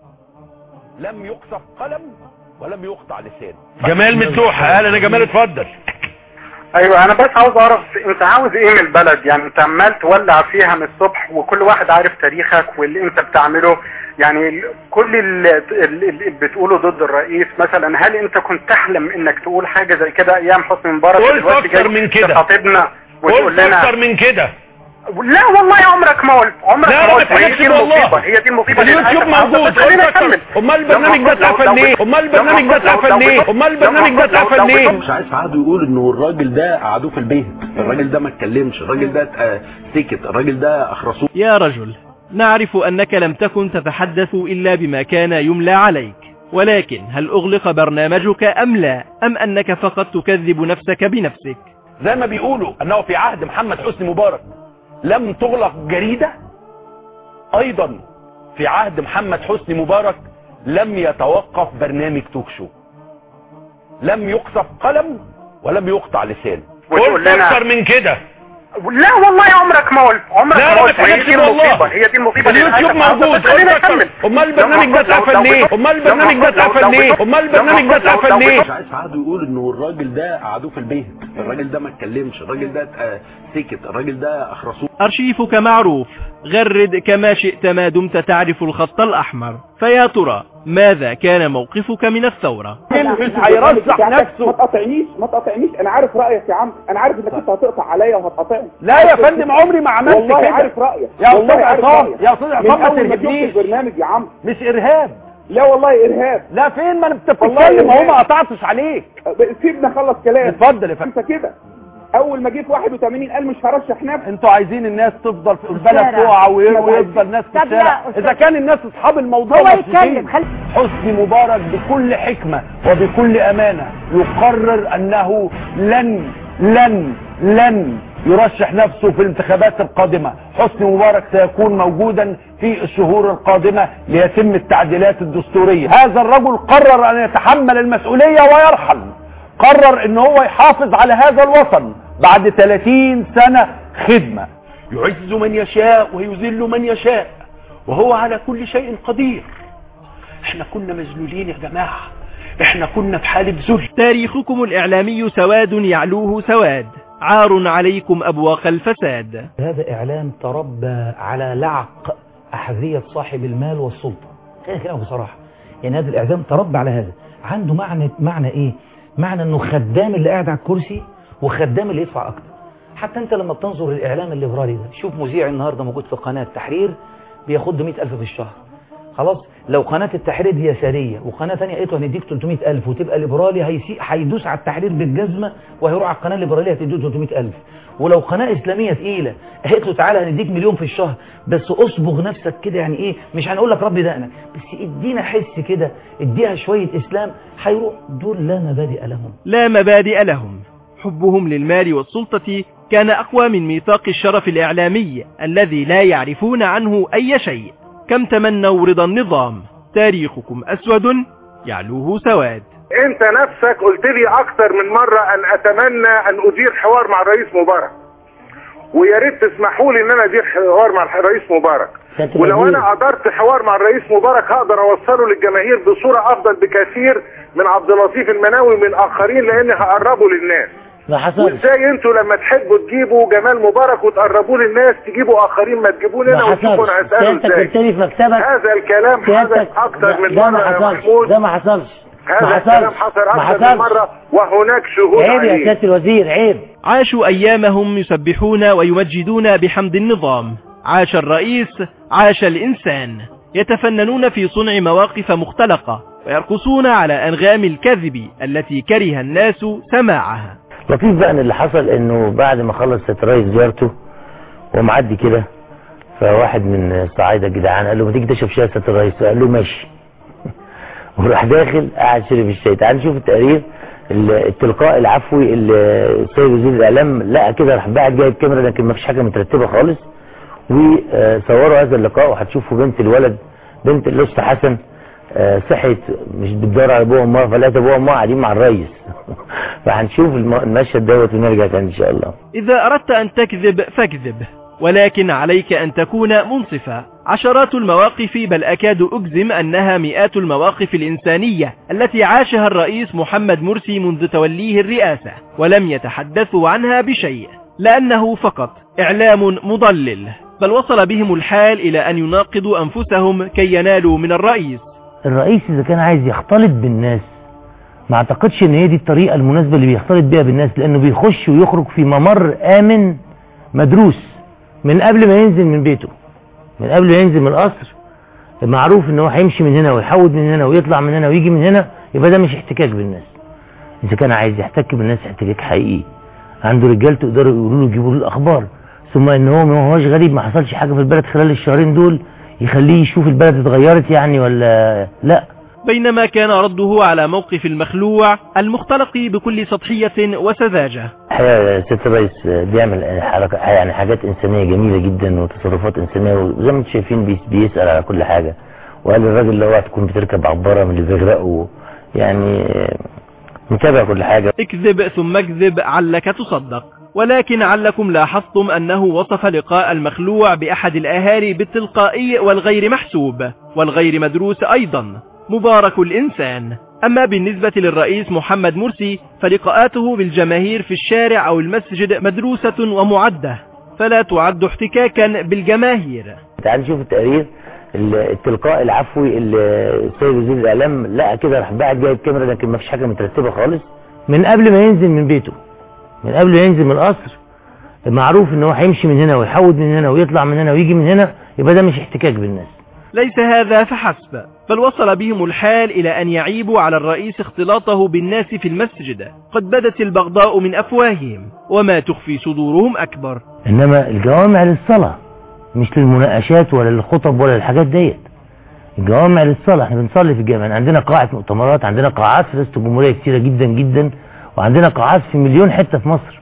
Speaker 5: لم يقصف قلم ولم يقطع لسان
Speaker 9: جمال مفتوح قال انا جمال اتفضل
Speaker 10: ايوه انا بس عاوز اعرف انت عاوز ايه من البلد يعني انت عمال تولع فيها من الصبح وكل واحد عارف تاريخك واللي انت بتعمله يعني ال- كل اللي, اللي بتقوله ضد الرئيس مثلا هل انت كنت تحلم انك تقول حاجة زي كده ايام حسني مبارك
Speaker 5: قلت
Speaker 10: دلوقتي
Speaker 5: أكتر
Speaker 10: جاي
Speaker 5: من كده.
Speaker 10: تخاطبنا وتقول
Speaker 5: قلت
Speaker 10: لنا
Speaker 5: اكتر من كده
Speaker 10: لا والله عمرك ما قلت عمرك
Speaker 5: لا
Speaker 10: ما
Speaker 5: ما
Speaker 10: قلت وهي
Speaker 5: تحكيش
Speaker 10: دي
Speaker 5: والله
Speaker 10: المصيبة هي دي المصيبة
Speaker 5: اليوتيوب
Speaker 10: للأسف.
Speaker 5: موجود
Speaker 10: بس خلينا
Speaker 5: قلت أكتر.
Speaker 10: نكمل.
Speaker 5: امال البرنامج ده اتقفل ليه امال البرنامج ده اتقفل ليه امال البرنامج ده اتقفل ليه
Speaker 13: مش عايز في عهده يقول انه الراجل ده قعدوه في البيت الراجل ده ما اتكلمش الراجل ده آه، سكت الراجل ده اخرسوه
Speaker 1: يا رجل نعرف أنك لم تكن تتحدث إلا بما كان يملى عليك ولكن هل أغلق برنامجك أم لا أم أنك فقط تكذب نفسك بنفسك
Speaker 5: زي ما بيقولوا انه في عهد محمد حسني مبارك لم تغلق جريدة ايضا في عهد محمد حسني مبارك لم يتوقف برنامج توك شو لم يقصف قلم ولم يقطع لسان
Speaker 10: وتقول
Speaker 5: قلت
Speaker 10: لنا-
Speaker 5: اكتر من كده
Speaker 10: لا والله عمرك ما قلت عمرك
Speaker 5: لا
Speaker 10: ما
Speaker 5: لا ما
Speaker 10: قلت وهي
Speaker 5: تحكيش
Speaker 10: دي
Speaker 5: والله
Speaker 10: المصيبة هي دي المصيبة
Speaker 5: اليوتيوب
Speaker 10: للأسف.
Speaker 5: موجود
Speaker 10: بس خلينا
Speaker 5: قلت أكتر.
Speaker 10: نكمل.
Speaker 5: امال البرنامج ده
Speaker 10: لو-
Speaker 5: اتقفل
Speaker 10: لو-
Speaker 5: ليه
Speaker 10: لو-
Speaker 5: امال
Speaker 10: لو-
Speaker 5: البرنامج ده
Speaker 10: لو-
Speaker 5: اتقفل
Speaker 10: لو-
Speaker 5: ليه
Speaker 10: لو-
Speaker 5: امال
Speaker 10: لو-
Speaker 5: البرنامج ده
Speaker 10: لو- لو-
Speaker 5: اتقفل
Speaker 10: لو-
Speaker 5: ليه
Speaker 13: مش عايز في عهده يقول انه الراجل ده قعدوه في البيت الراجل ده ما اتكلمش الراجل ده آه، سكت الراجل ده اخرسوه
Speaker 1: أرشيفك معروف غرد كما شئت ما دمت تعرف الخط الأحمر فيا ترى ماذا كان موقفك من الثورة
Speaker 14: مش هيرشح نفسه ما تقاطعنيش ما تقاطعنيش انا عارف رايك يا عم انا عارف انك انت هتقطع عليا وهتقاطعني لا يا فندم عمري ما عملت والله كده. عارف رايك يا أستاذ والله عارف عصام، رأيك. يا أستاذ من عصام ما أول ما ترهبنيش. شفت البرنامج يا عم مش ارهاب لا والله ارهاب لا فين ما انت والله بتتكلم اهو إرهاب. ما قطعتش عليك سيبنا اخلص كلام اتفضل يا فندم انت كده اول ما جه في 81 قال مش هرشح نفسي انتوا عايزين الناس تفضل في البلد الشارع. تقع وي- طب ويفضل الناس في طب لا، الشارع أستاذ. اذا كان الناس اصحاب الموضوع هو مبسوطين. يتكلم، خلي- حسني مبارك بكل حكمة وبكل امانة يقرر انه لن لن لن يرشح نفسه في الانتخابات القادمة حسني مبارك سيكون موجودا في الشهور القادمة ليتم التعديلات الدستورية هذا الرجل قرر ان يتحمل المسؤولية ويرحل قرر ان هو يحافظ على هذا الوطن بعد 30 سنة خدمة
Speaker 5: يعز من يشاء ويذل من يشاء وهو على كل شيء قدير احنا كنا مذلولين يا جماعة احنا كنا في حالة ذل
Speaker 1: تاريخكم الإعلامي سواد يعلوه سواد عار عليكم أبواق الفساد
Speaker 15: هذا إعلام تربى على لعق أحذية صاحب المال والسلطة خلينا كلامك بصراحة يعني هذا الإعلام تربى على هذا عنده معنى معنى إيه معنى أنه خدام اللي قاعد على الكرسي وخدام اللي يدفع أكتر حتى أنت لما بتنظر للإعلام الليبرالي ده شوف مذيع النهاردة موجود في قناة تحرير بياخد له 100000 في الشهر خلاص لو قناة التحرير دي يسارية وقناة ثانيه قالت له هنديك 300000 وتبقى ليبرالي هيسي هيدوس على التحرير بالجزمة وهيروح على القناة الليبرالية هتديه 300000 ولو قناة إسلامية تقيلة قالت له تعالى هنديك مليون في الشهر بس اصبغ نفسك كده يعني ايه مش هنقول لك ربي دقنك بس ادينا حس كده اديها شوية إسلام هيروح دول لا مبادئ لهم
Speaker 1: لا مبادئ لهم حبهم للمال والسلطة كان أقوى من ميثاق الشرف الإعلامي الذي لا يعرفون عنه أي شيء كم تمنوا رضا النظام تاريخكم أسود يعلوه سواد
Speaker 17: انت نفسك قلت لي اكتر من مرة ان اتمنى ان ادير حوار مع الرئيس مبارك ويا ريت تسمحوا لي ان انا ادير حوار مع الرئيس مبارك
Speaker 18: سيادة
Speaker 17: ولو
Speaker 18: الوزير.
Speaker 17: انا قدرت حوار مع الرئيس مبارك هقدر اوصله للجماهير بصورة افضل بكثير من عبد اللطيف المناوي من اخرين لان هقربه للناس
Speaker 18: ما حصلش
Speaker 17: وازاي انتوا لما تحبوا تجيبوا جمال مبارك وتقربوه للناس تجيبوا اخرين ما تجيبوا
Speaker 18: ما
Speaker 17: لنا وتشوفوا انا
Speaker 18: حصلش
Speaker 17: هساله
Speaker 18: سيادتك
Speaker 17: ازاي
Speaker 18: قلت لي في مكتبك
Speaker 17: هذا الكلام حدث
Speaker 18: سيادتك
Speaker 17: اكتر من
Speaker 18: ده
Speaker 17: مرة
Speaker 18: ما
Speaker 17: يا
Speaker 18: حصلش
Speaker 17: محمود
Speaker 18: ده ما حصلش ما
Speaker 17: هذا الكلام
Speaker 18: حصلش
Speaker 17: حصل
Speaker 18: ما
Speaker 17: اكتر من
Speaker 18: حصلش
Speaker 17: مرة وهناك شهود
Speaker 18: عيب يا
Speaker 17: عليه
Speaker 18: سيادة الوزير عيب
Speaker 1: عاشوا أيامهم يسبحون ويمجدون بحمد النظام عاش الرئيس عاش الإنسان يتفننون في صنع مواقف مختلقة ويرقصون على أنغام الكذب التي كره الناس سماعها
Speaker 18: لطيف بقى ان اللي حصل انه بعد ما خلص الرئيس زيارته ومعدي كده فواحد من الصعايده الجدعان قال له ما تيجي تشرب شاي يا سياده الرئيس قال له ماشي وراح داخل قاعد شرب الشاي تعال نشوف التقرير ال- التلقاء العفوي اللي السيد وزير الاعلام لقى كده راح بعد جايب كاميرا لكن ما فيش حاجه مترتبه خالص وصوروا هذا اللقاء وهتشوفوا بنت الولد بنت الأسطى حسن آه، صحت مش بتدور على ابوها وامها فلقيت ابوها وامها قاعدين مع الريس فهنشوف الم- المشهد دوت ونرجع تاني ان شاء الله
Speaker 1: إذا أردت أن تكذب فاكذب ولكن عليك أن تكون منصفا عشرات المواقف بل أكاد أجزم أنها مئات المواقف الإنسانية التي عاشها الرئيس محمد مرسي منذ توليه الرئاسة ولم يتحدثوا عنها بشيء لأنه فقط إعلام مضلل بل وصل بهم الحال إلى أن يناقضوا أنفسهم كي ينالوا من الرئيس
Speaker 18: الرئيس اذا كان عايز يختلط بالناس ما اعتقدش ان هي دي الطريقه المناسبه اللي بيختلط بيها بالناس لانه بيخش ويخرج في ممر امن مدروس من قبل ما ينزل من بيته من قبل ما ينزل من القصر معروف ان هو هيمشي من هنا ويحود من هنا ويطلع من هنا ويجي من هنا يبقى ده مش احتكاك بالناس اذا كان عايز يحتك بالناس احتكاك حقيقي عنده رجال تقدروا يقولوا له يجيبوا له الاخبار ثم ان هو ما هوش غريب ما حصلش حاجه في البلد خلال الشهرين دول يخليه يشوف البلد اتغيرت يعني ولا لا
Speaker 1: بينما كان رده على موقف المخلوع المختلق بكل سطحية وسذاجة
Speaker 18: الحقيقه الست الرئيس بيعمل حركة يعني حاجات انسانيه جميله جدا وتصرفات انسانيه وزي ما انتم شايفين بيس- بيسال على كل حاجه وقال الراجل اللي هو تكون بتركب عباره من اللي بيغرقوا يعني متابع كل حاجه
Speaker 1: اكذب ثم اكذب علك تصدق ولكن علكم لاحظتم أنه وصف لقاء المخلوع بأحد الأهالي بالتلقائي والغير محسوب والغير مدروس أيضا مبارك الإنسان أما بالنسبة للرئيس محمد مرسي فلقاءاته بالجماهير في الشارع أو المسجد مدروسة ومعدة فلا تعد احتكاكا بالجماهير
Speaker 18: تعال نشوف التقرير ال- التلقاء العفوي اللي السيد وزير الاعلام لقى كده راح بعد جايب كاميرا لكن ما فيش حاجه مترتبه خالص من قبل ما ينزل من بيته من قبل ما ينزل من القصر معروف ان هو هيمشي من هنا ويحود من هنا ويطلع من هنا ويجي من هنا يبقى ده مش احتكاك بالناس
Speaker 1: ليس هذا فحسب بل وصل بهم الحال إلى أن يعيبوا على الرئيس اختلاطه بالناس في المسجد قد بدت البغضاء من أفواههم وما تخفي صدورهم أكبر
Speaker 18: انما الجوامع للصلاه مش للمناقشات ولا للخطب ولا للحاجات ديت الجوامع للصلاه احنا بنصلي في الجامع عندنا قاعه مؤتمرات عندنا قاعات في رئاسه الجمهوريه كتيره جدا جدا وعندنا قاعات في مليون حته في مصر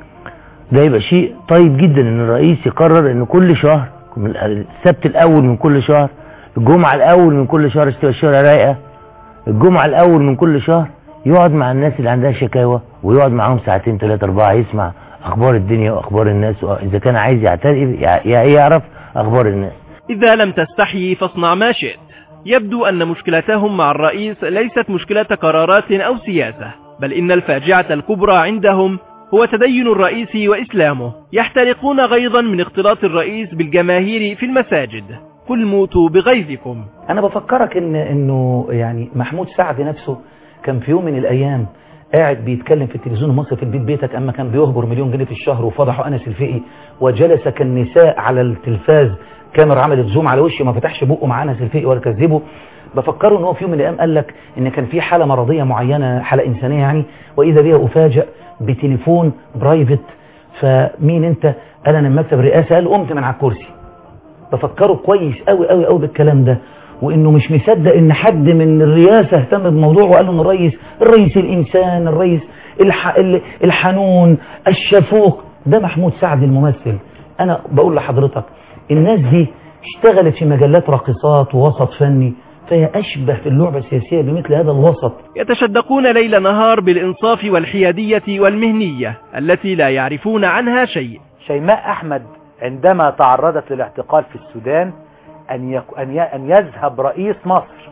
Speaker 18: ده يبقى شيء طيب جدا ان الرئيس يقرر ان كل شهر من السبت الاول من كل شهر الجمعه الاول من كل شهر تبقى الشهر رايقه الجمعه الاول من كل شهر يقعد مع الناس اللي عندها شكاوى ويقعد معاهم ساعتين ثلاثة أربعة يسمع أخبار الدنيا وأخبار الناس إذا كان عايز يعترف يعرف أخبار الناس
Speaker 1: إذا لم تستحي فاصنع ما شئت يبدو أن مشكلتهم مع الرئيس ليست مشكلة قرارات أو سياسة بل إن الفاجعة الكبرى عندهم هو تدين الرئيس وإسلامه يحترقون غيظا من اختلاط الرئيس بالجماهير في المساجد قل موتوا بغيظكم
Speaker 15: انا بفكرك ان انه يعني محمود سعد نفسه كان في يوم من الايام قاعد بيتكلم في التلفزيون المصري في البيت بيتك اما كان بيهبر مليون جنيه في الشهر وفضحوا انس الفقي وجلس كالنساء على التلفاز كاميرا عملت زوم على وشه ما فتحش بقه مع انس الفقي ولا كذبه بفكره ان هو في يوم من الايام قال لك ان كان في حاله مرضيه معينه حاله انسانيه يعني واذا بها افاجئ بتليفون برايفت فمين انت قال انا من مكتب الرئاسه قال قمت من على الكرسي بفكره كويس قوي قوي قوي بالكلام ده وانه مش مصدق ان حد من الرئاسه اهتم بموضوع وقال له ان الرئيس الرئيس الانسان الرئيس الح... الحنون الشفوق ده محمود سعد الممثل انا بقول لحضرتك الناس دي اشتغلت في مجلات راقصات ووسط فني فهي أشبه في اللعبة السياسية بمثل هذا الوسط
Speaker 1: يتشدقون ليل نهار بالإنصاف والحيادية والمهنية التي لا يعرفون عنها شيء
Speaker 12: شيماء أحمد عندما تعرضت للاعتقال في السودان أن, يك... أن, ي... أن يذهب رئيس مصر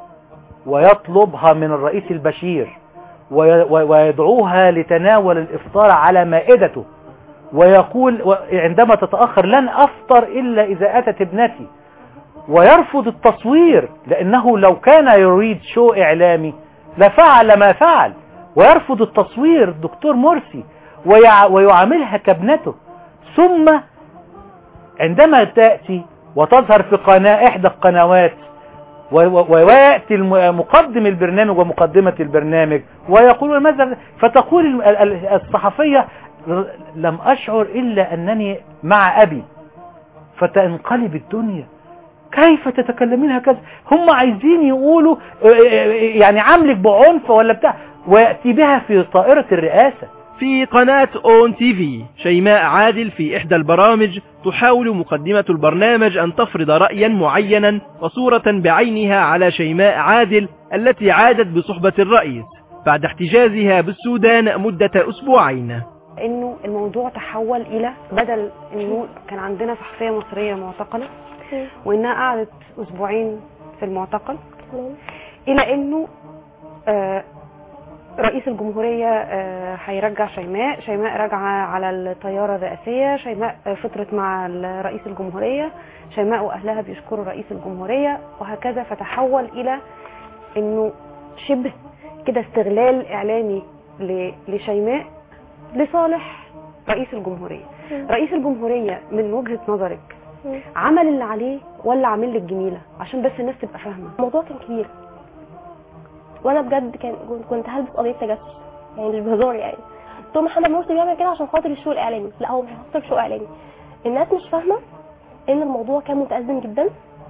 Speaker 12: ويطلبها من الرئيس البشير وي... ويدعوها لتناول الإفطار على مائدته ويقول عندما تتأخر لن أفطر إلا إذا أتت ابنتي ويرفض التصوير لأنه لو كان يريد شو إعلامي لفعل ما فعل ويرفض التصوير دكتور مرسي ويع... ويعاملها كابنته ثم عندما تأتي وتظهر في قناة إحدى القنوات و- و- ويأتي الم- مقدم البرنامج ومقدمة البرنامج ويقول ماذا فتقول ال- ال- الصحفية ر- لم أشعر إلا أنني مع أبي فتنقلب الدنيا كيف تتكلمين هكذا هم عايزين يقولوا آه، آه، يعني عاملك بعنف ولا بتاع ويأتي بها في طائرة الرئاسة
Speaker 1: في قناة اون تي في شيماء عادل في احدى البرامج تحاول مقدمة البرنامج ان تفرض رأيا معينا وصورة بعينها على شيماء عادل التي عادت بصحبة الرئيس بعد احتجازها بالسودان مدة اسبوعين
Speaker 3: انه الموضوع تحول الى بدل انه كان عندنا صحفيه مصريه معتقله وانها قعدت اسبوعين في المعتقل الى انه آه، رئيس الجمهوريه آه، هيرجع شيماء شيماء راجعه على الطياره الرئاسيه شيماء آه، فطرت مع ال- رئيس الجمهوريه شيماء واهلها بيشكروا رئيس الجمهوريه وهكذا فتحول الى انه شبه كده استغلال اعلامي ل- لشيماء لصالح رئيس الجمهوريه رئيس الجمهوريه من وجهه نظرك عمل اللي عليه ولا عامل لك جميله عشان بس الناس تبقى فاهمه
Speaker 4: الموضوع كان كبير وانا بجد كان كنت هلبس قضيه تجسس يعني مش بهزار يعني دكتور محمد مرسي بيعمل كده عشان خاطر الشو الاعلامي لا هو مش عشان خاطر الشو الاعلامي الناس مش فاهمه ان الموضوع كان متأزم جدا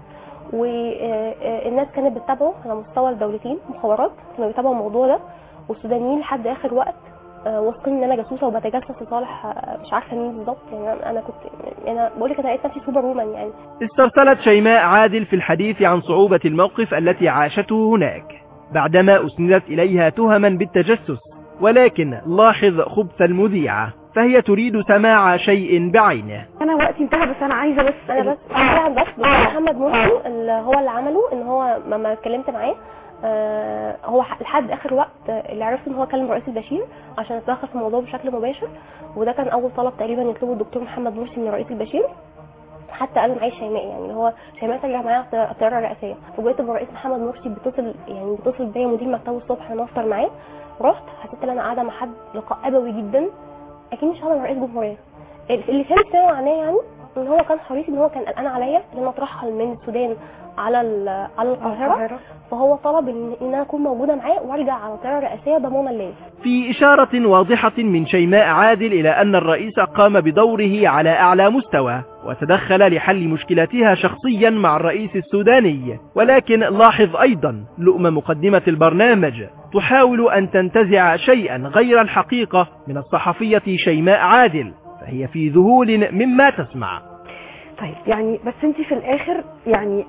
Speaker 4: والناس كانت بتتابعه على مستوى الدولتين مخابرات كانوا بيتابعوا الموضوع ده والسودانيين لحد اخر وقت آه، واثقين ان انا جاسوسه وبتجسس لصالح آه، مش عارفه مين بالظبط يعني أنا- انا كنت انا بقول لك انا لقيت نفسي سوبر وومن يعني
Speaker 1: استرسلت شيماء عادل في الحديث عن صعوبة الموقف التي عاشته هناك بعدما أسندت إليها تهما بالتجسس ولكن لاحظ خبث المذيعة فهي تريد سماع شيء بعينه
Speaker 4: انا وقتي انتهى بس انا عايزه بس انا بس انا بس دكتور محمد مرسي اللي هو اللي عمله ان هو لما اتكلمت معاه آه، هو ح- لحد اخر وقت آه، اللي عرفت ان هو كلم رئيس البشير عشان يتدخل في الموضوع بشكل مباشر وده كان اول طلب تقريبا يطلبه الدكتور محمد مرسي من رئيس البشير حتى قال معايا شيماء يعني اللي هو شيماء ترجع معايا على الطياره الرئاسيه فوجئت ان الرئيس محمد مرسي بيتصل يعني بيتصل بيا مدير مكتبه الصبح انا افطر معاه رحت حسيت ان انا قاعده مع حد لقاء ابوي جدا اكيد مش هذا رئيس جمهوريه اللي كان سامع معناه يعني ان هو كان حريص ان هو كان قلقان عليا ان انا اترحل من السودان على ال- على القاهره
Speaker 3: القاهرة.
Speaker 4: فهو طلب ان ان انا اكون موجوده معاه وارجع على الطياره الرئاسيه ضمانا ليا
Speaker 1: في إشارة واضحة من شيماء عادل إلى أن الرئيس قام بدوره على أعلى مستوى وتدخل لحل مشكلتها شخصيا مع الرئيس السوداني ولكن لاحظ أيضا لؤم مقدمة البرنامج تحاول أن تنتزع شيئا غير الحقيقة من الصحفية شيماء عادل فهي في ذهول مما تسمع
Speaker 3: طيب يعني بس انت في الاخر يعني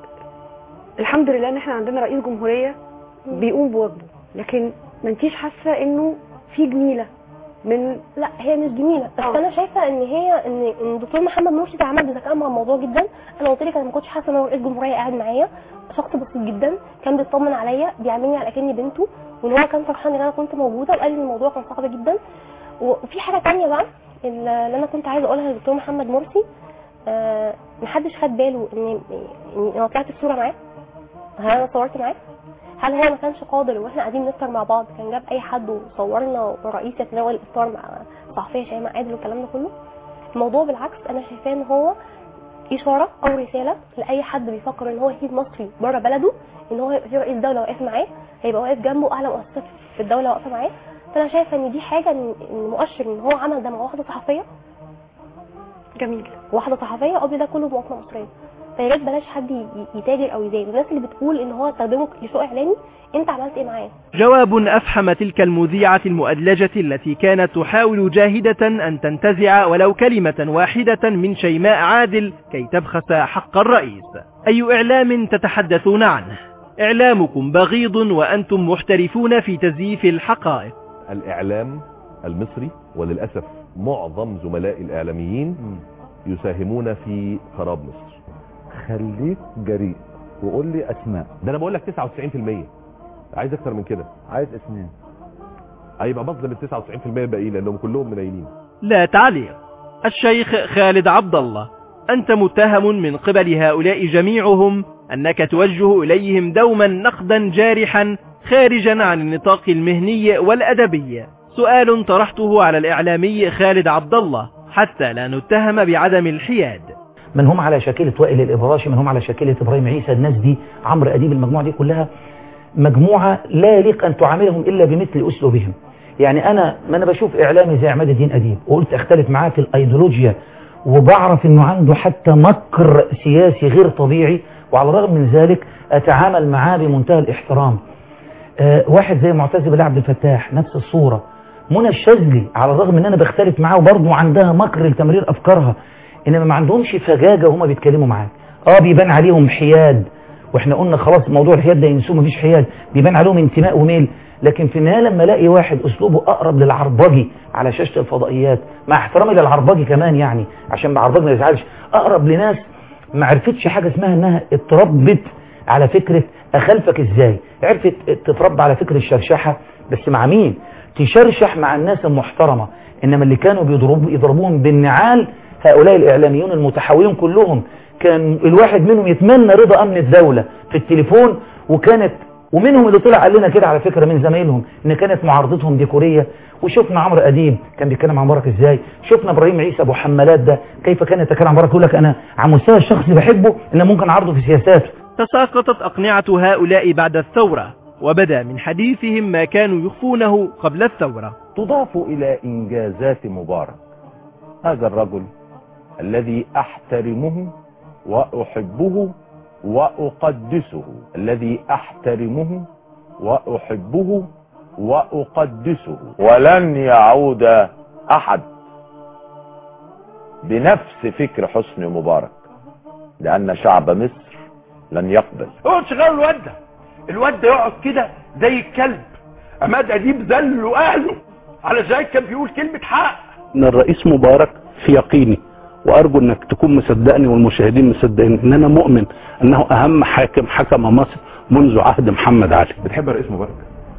Speaker 3: الحمد لله ان احنا عندنا رئيس جمهوريه بيقوم بواجبه لكن ما انتيش حاسه انه في جميله من
Speaker 4: لا هي مش جميله بس انا شايفه ان هي ان ان الدكتور محمد مرسي تعامل بذكاء مع الموضوع جدا انا قلت لك انا ما كنتش حاسه ان هو رئيس جمهوريه قاعد معايا شخص بسيط جدا كان بيطمن عليا بيعاملني على كاني بنته وان هو كان فرحان ان انا كنت موجوده وقال لي ان الموضوع كان صعب جدا وفي حاجه تانية بقى اللي انا كنت عايزه اقولها للدكتور محمد مرسي آه محدش خد باله ان ان انا طلعت الصوره معاه هل انا صورت معاه هل هو ما كانش قادر واحنا قاعدين نفطر مع بعض كان جاب اي حد وصورنا والرئيس يتناول الافطار مع صحفيه شيماء عادل والكلام ده كله الموضوع بالعكس انا شايفاه ان هو اشاره او رساله لاي حد بيفكر ان هو يسيب مصري بره بلده ان هو يبقى في رئيس دوله واقف معاه هيبقى واقف جنبه اعلى مؤسسات في الدوله واقفه معاه فانا شايفه ان دي حاجه ان إن مؤشر ان هو عمل ده مع واحده صحفيه
Speaker 3: جميل
Speaker 4: واحده صحفيه قبل ده كله مواطنه مصريه فيا ريت بلاش حد ي- يتاجر او يزايد الناس اللي بتقول ان هو استخدمه لسوء اعلامي انت عملت ايه معاه
Speaker 1: جواب أفحم تلك المذيعة المؤدلجة التي كانت تحاول جاهدة أن تنتزع ولو كلمة واحدة من شيماء عادل كي تبخس حق الرئيس أي إعلام تتحدثون عنه إعلامكم بغيض وأنتم محترفون في تزييف الحقائق
Speaker 7: الإعلام المصري وللأسف معظم زملاء الإعلاميين يساهمون في خراب مصر
Speaker 6: خليك جريء وقول لي اسماء
Speaker 7: ده أنا بقول لك 99% عايز أكتر من كده
Speaker 6: عايز اسمين
Speaker 7: هيبقى بظلم ال 99% الباقيين لأنهم كلهم منيلين
Speaker 1: لا تعليق الشيخ خالد عبد الله أنت متهم من قبل هؤلاء جميعهم أنك توجه إليهم دوما نقدا جارحا خارجا عن النطاق المهني والأدبي سؤال طرحته على الإعلامي خالد عبد الله حتى لا نتهم بعدم الحياد
Speaker 15: من هم على شاكلة وائل الإبراشي من هم على شاكلة إبراهيم عيسى الناس دي عمرو أديب المجموعة دي كلها مجموعة لا يليق أن تعاملهم إلا بمثل أسلوبهم يعني أنا ما أنا بشوف إعلامي زي عماد الدين أديب وقلت أختلف معاه في الأيديولوجيا وبعرف أنه عنده حتى مكر سياسي غير طبيعي وعلى الرغم من ذلك أتعامل معاه بمنتهى الاحترام آه واحد زي معتز بالله عبد الفتاح نفس الصورة منى الشاذلي على الرغم ان انا بختلف معاه وبرضه عندها مكر لتمرير افكارها انما ما عندهمش فجاجه وهما بيتكلموا معاك اه بيبان عليهم حياد واحنا قلنا خلاص موضوع الحياد ده ينسوه مفيش حياد بيبان عليهم انتماء وميل لكن في النهايه لما الاقي واحد اسلوبه اقرب للعربجي على شاشه الفضائيات مع احترامي للعربجي كمان يعني عشان العربجي ما يزعلش اقرب لناس ما عرفتش حاجه اسمها انها اتربت على فكره اخلفك ازاي عرفت تتربى على فكره الشرشحه بس مع مين تشرشح مع الناس المحترمة إنما اللي كانوا بيضربوا يضربوهم بالنعال هؤلاء الإعلاميون المتحولين كلهم كان الواحد منهم يتمنى رضا أمن الدولة في التليفون وكانت ومنهم اللي طلع قال لنا كده على فكرة من زمايلهم ان كانت معارضتهم ديكورية وشفنا عمرو اديب كان بيتكلم عن مبارك ازاي شفنا ابراهيم عيسى ابو حمالات ده كيف كان يتكلم عن مبارك يقول لك انا على المستوى الشخصي بحبه ان ممكن اعرضه في سياساته
Speaker 1: تساقطت أقنعة هؤلاء بعد الثورة وبدا من حديثهم ما كانوا يخفونه قبل الثورة
Speaker 6: تضاف إلى إنجازات مبارك هذا الرجل الذي أحترمه وأحبه وأقدسه الذي أحترمه وأحبه وأقدسه ولن يعود أحد بنفس فكر حسني مبارك لأن شعب مصر لن يقبل
Speaker 5: اقعد شغال الواد ده الواد ده يقعد كده زي الكلب عماد اديب ذل اهله على زي كان بيقول كلمه حق
Speaker 13: ان الرئيس مبارك في يقيني وارجو انك تكون مصدقني والمشاهدين مصدقين ان انا مؤمن انه اهم حاكم حكم مصر منذ عهد محمد علي
Speaker 8: بتحب الرئيس مبارك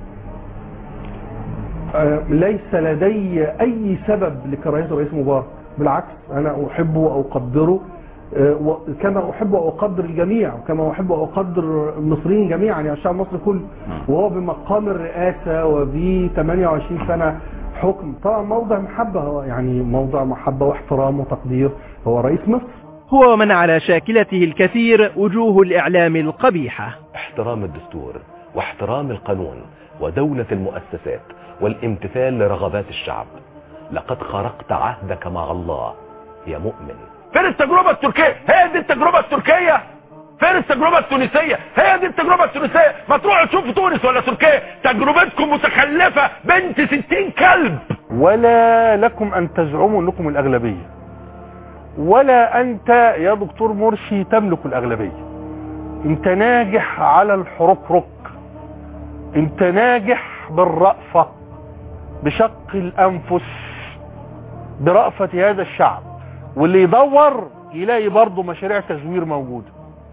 Speaker 21: آه، ليس لدي اي سبب لكراهيه الرئيس مبارك بالعكس انا احبه واقدره آه، و- كما احب واقدر الجميع وكما احب واقدر المصريين جميعا يعني الشعب المصري كله وهو بمقام الرئاسه وب 28 سنه حكم طبعا موضع محبه هو يعني موضع محبه واحترام وتقدير هو رئيس مصر
Speaker 1: هو من على شاكلته الكثير وجوه الإعلام القبيحة
Speaker 7: احترام الدستور واحترام القانون ودولة المؤسسات والامتثال لرغبات الشعب لقد خرقت عهدك مع الله يا مؤمن
Speaker 5: فين التجربه التركيه هي دي التجربه التركيه فين التجربه التونسيه هي دي التجربه التونسيه ما تروحوا تشوفوا تونس ولا تركيا تجربتكم متخلفه بنت ستين كلب
Speaker 10: ولا لكم ان تزعموا انكم الاغلبيه ولا انت يا دكتور مرسي تملك الاغلبيه انت ناجح على الحركرك انت ناجح بالرأفة بشق الانفس برأفة هذا الشعب واللي يدور يلاقي برضه مشاريع تزوير موجودة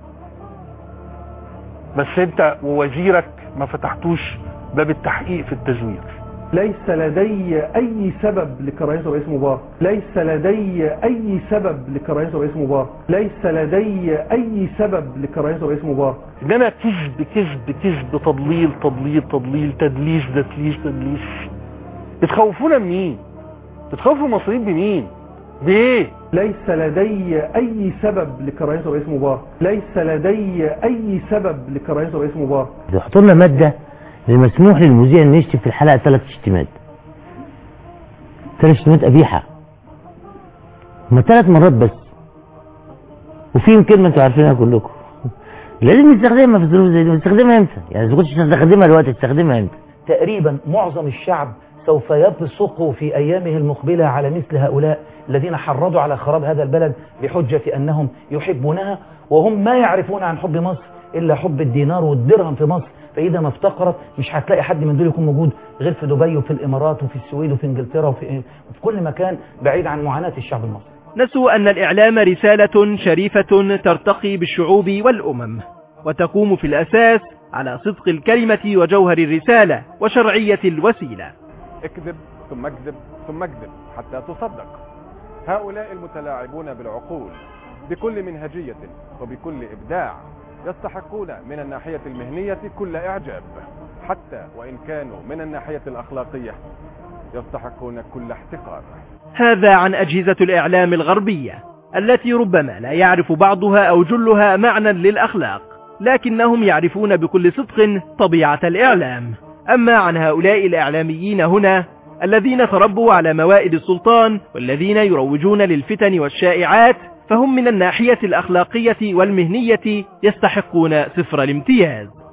Speaker 10: بس انت ووزيرك ما فتحتوش باب التحقيق في التزوير
Speaker 21: ليس لدي اي سبب لكراهيه الرئيس مبارك ليس لدي اي سبب لكراهيه الرئيس مبارك ليس لدي اي سبب لكراهيه الرئيس مبارك
Speaker 10: انما كذب كذب كذب تضليل تضليل تضليل تدليس تدليس تدليس بتخوفونا منين بتخوفوا المصريين بمين بايه
Speaker 21: ليس لدي اي سبب لكراهيه الرئيس مبارك ليس لدي اي سبب لكراهيه الرئيس مبارك
Speaker 18: يحطوا لنا مادة مسموح للمذيع انه يشتم في الحلقة ثلاث شتيمات ثلاث شتيمات قبيحة هما ثلاث مرات بس وفيهم كلمة انتوا عارفينها كلكم لازم نستخدمها في الظروف زي دي نستخدمها امتى؟ يعني اذا كنتش تستخدمها دلوقتي تستخدمها امتى؟
Speaker 15: تقريبا معظم الشعب سوف يبصق في أيامه المقبلة على مثل هؤلاء الذين حرضوا على خراب هذا البلد بحجة أنهم يحبونها وهم ما يعرفون عن حب مصر إلا حب الدينار والدرهم في مصر فإذا ما افتقرت مش هتلاقي حد من دول يكون موجود غير في دبي وفي الإمارات وفي السويد وفي إنجلترا وفي, وفي كل مكان بعيد عن معاناة الشعب المصري
Speaker 1: نسوا أن الإعلام رسالة شريفة ترتقي بالشعوب والأمم وتقوم في الأساس على صدق الكلمة وجوهر الرسالة وشرعية الوسيلة
Speaker 2: اكذب ثم اكذب ثم اكذب حتى تصدق هؤلاء المتلاعبون بالعقول بكل منهجية وبكل إبداع يستحقون من الناحية المهنية كل إعجاب حتى وإن كانوا من الناحية الأخلاقية يستحقون كل احتقار
Speaker 1: هذا عن أجهزة الإعلام الغربية التي ربما لا يعرف بعضها أو جلها معنى للأخلاق لكنهم يعرفون بكل صدق طبيعة الإعلام أما عن هؤلاء الإعلاميين هنا الذين تربوا على موائد السلطان والذين يروجون للفتن والشائعات فهم من الناحية الأخلاقية والمهنية يستحقون صفر الامتياز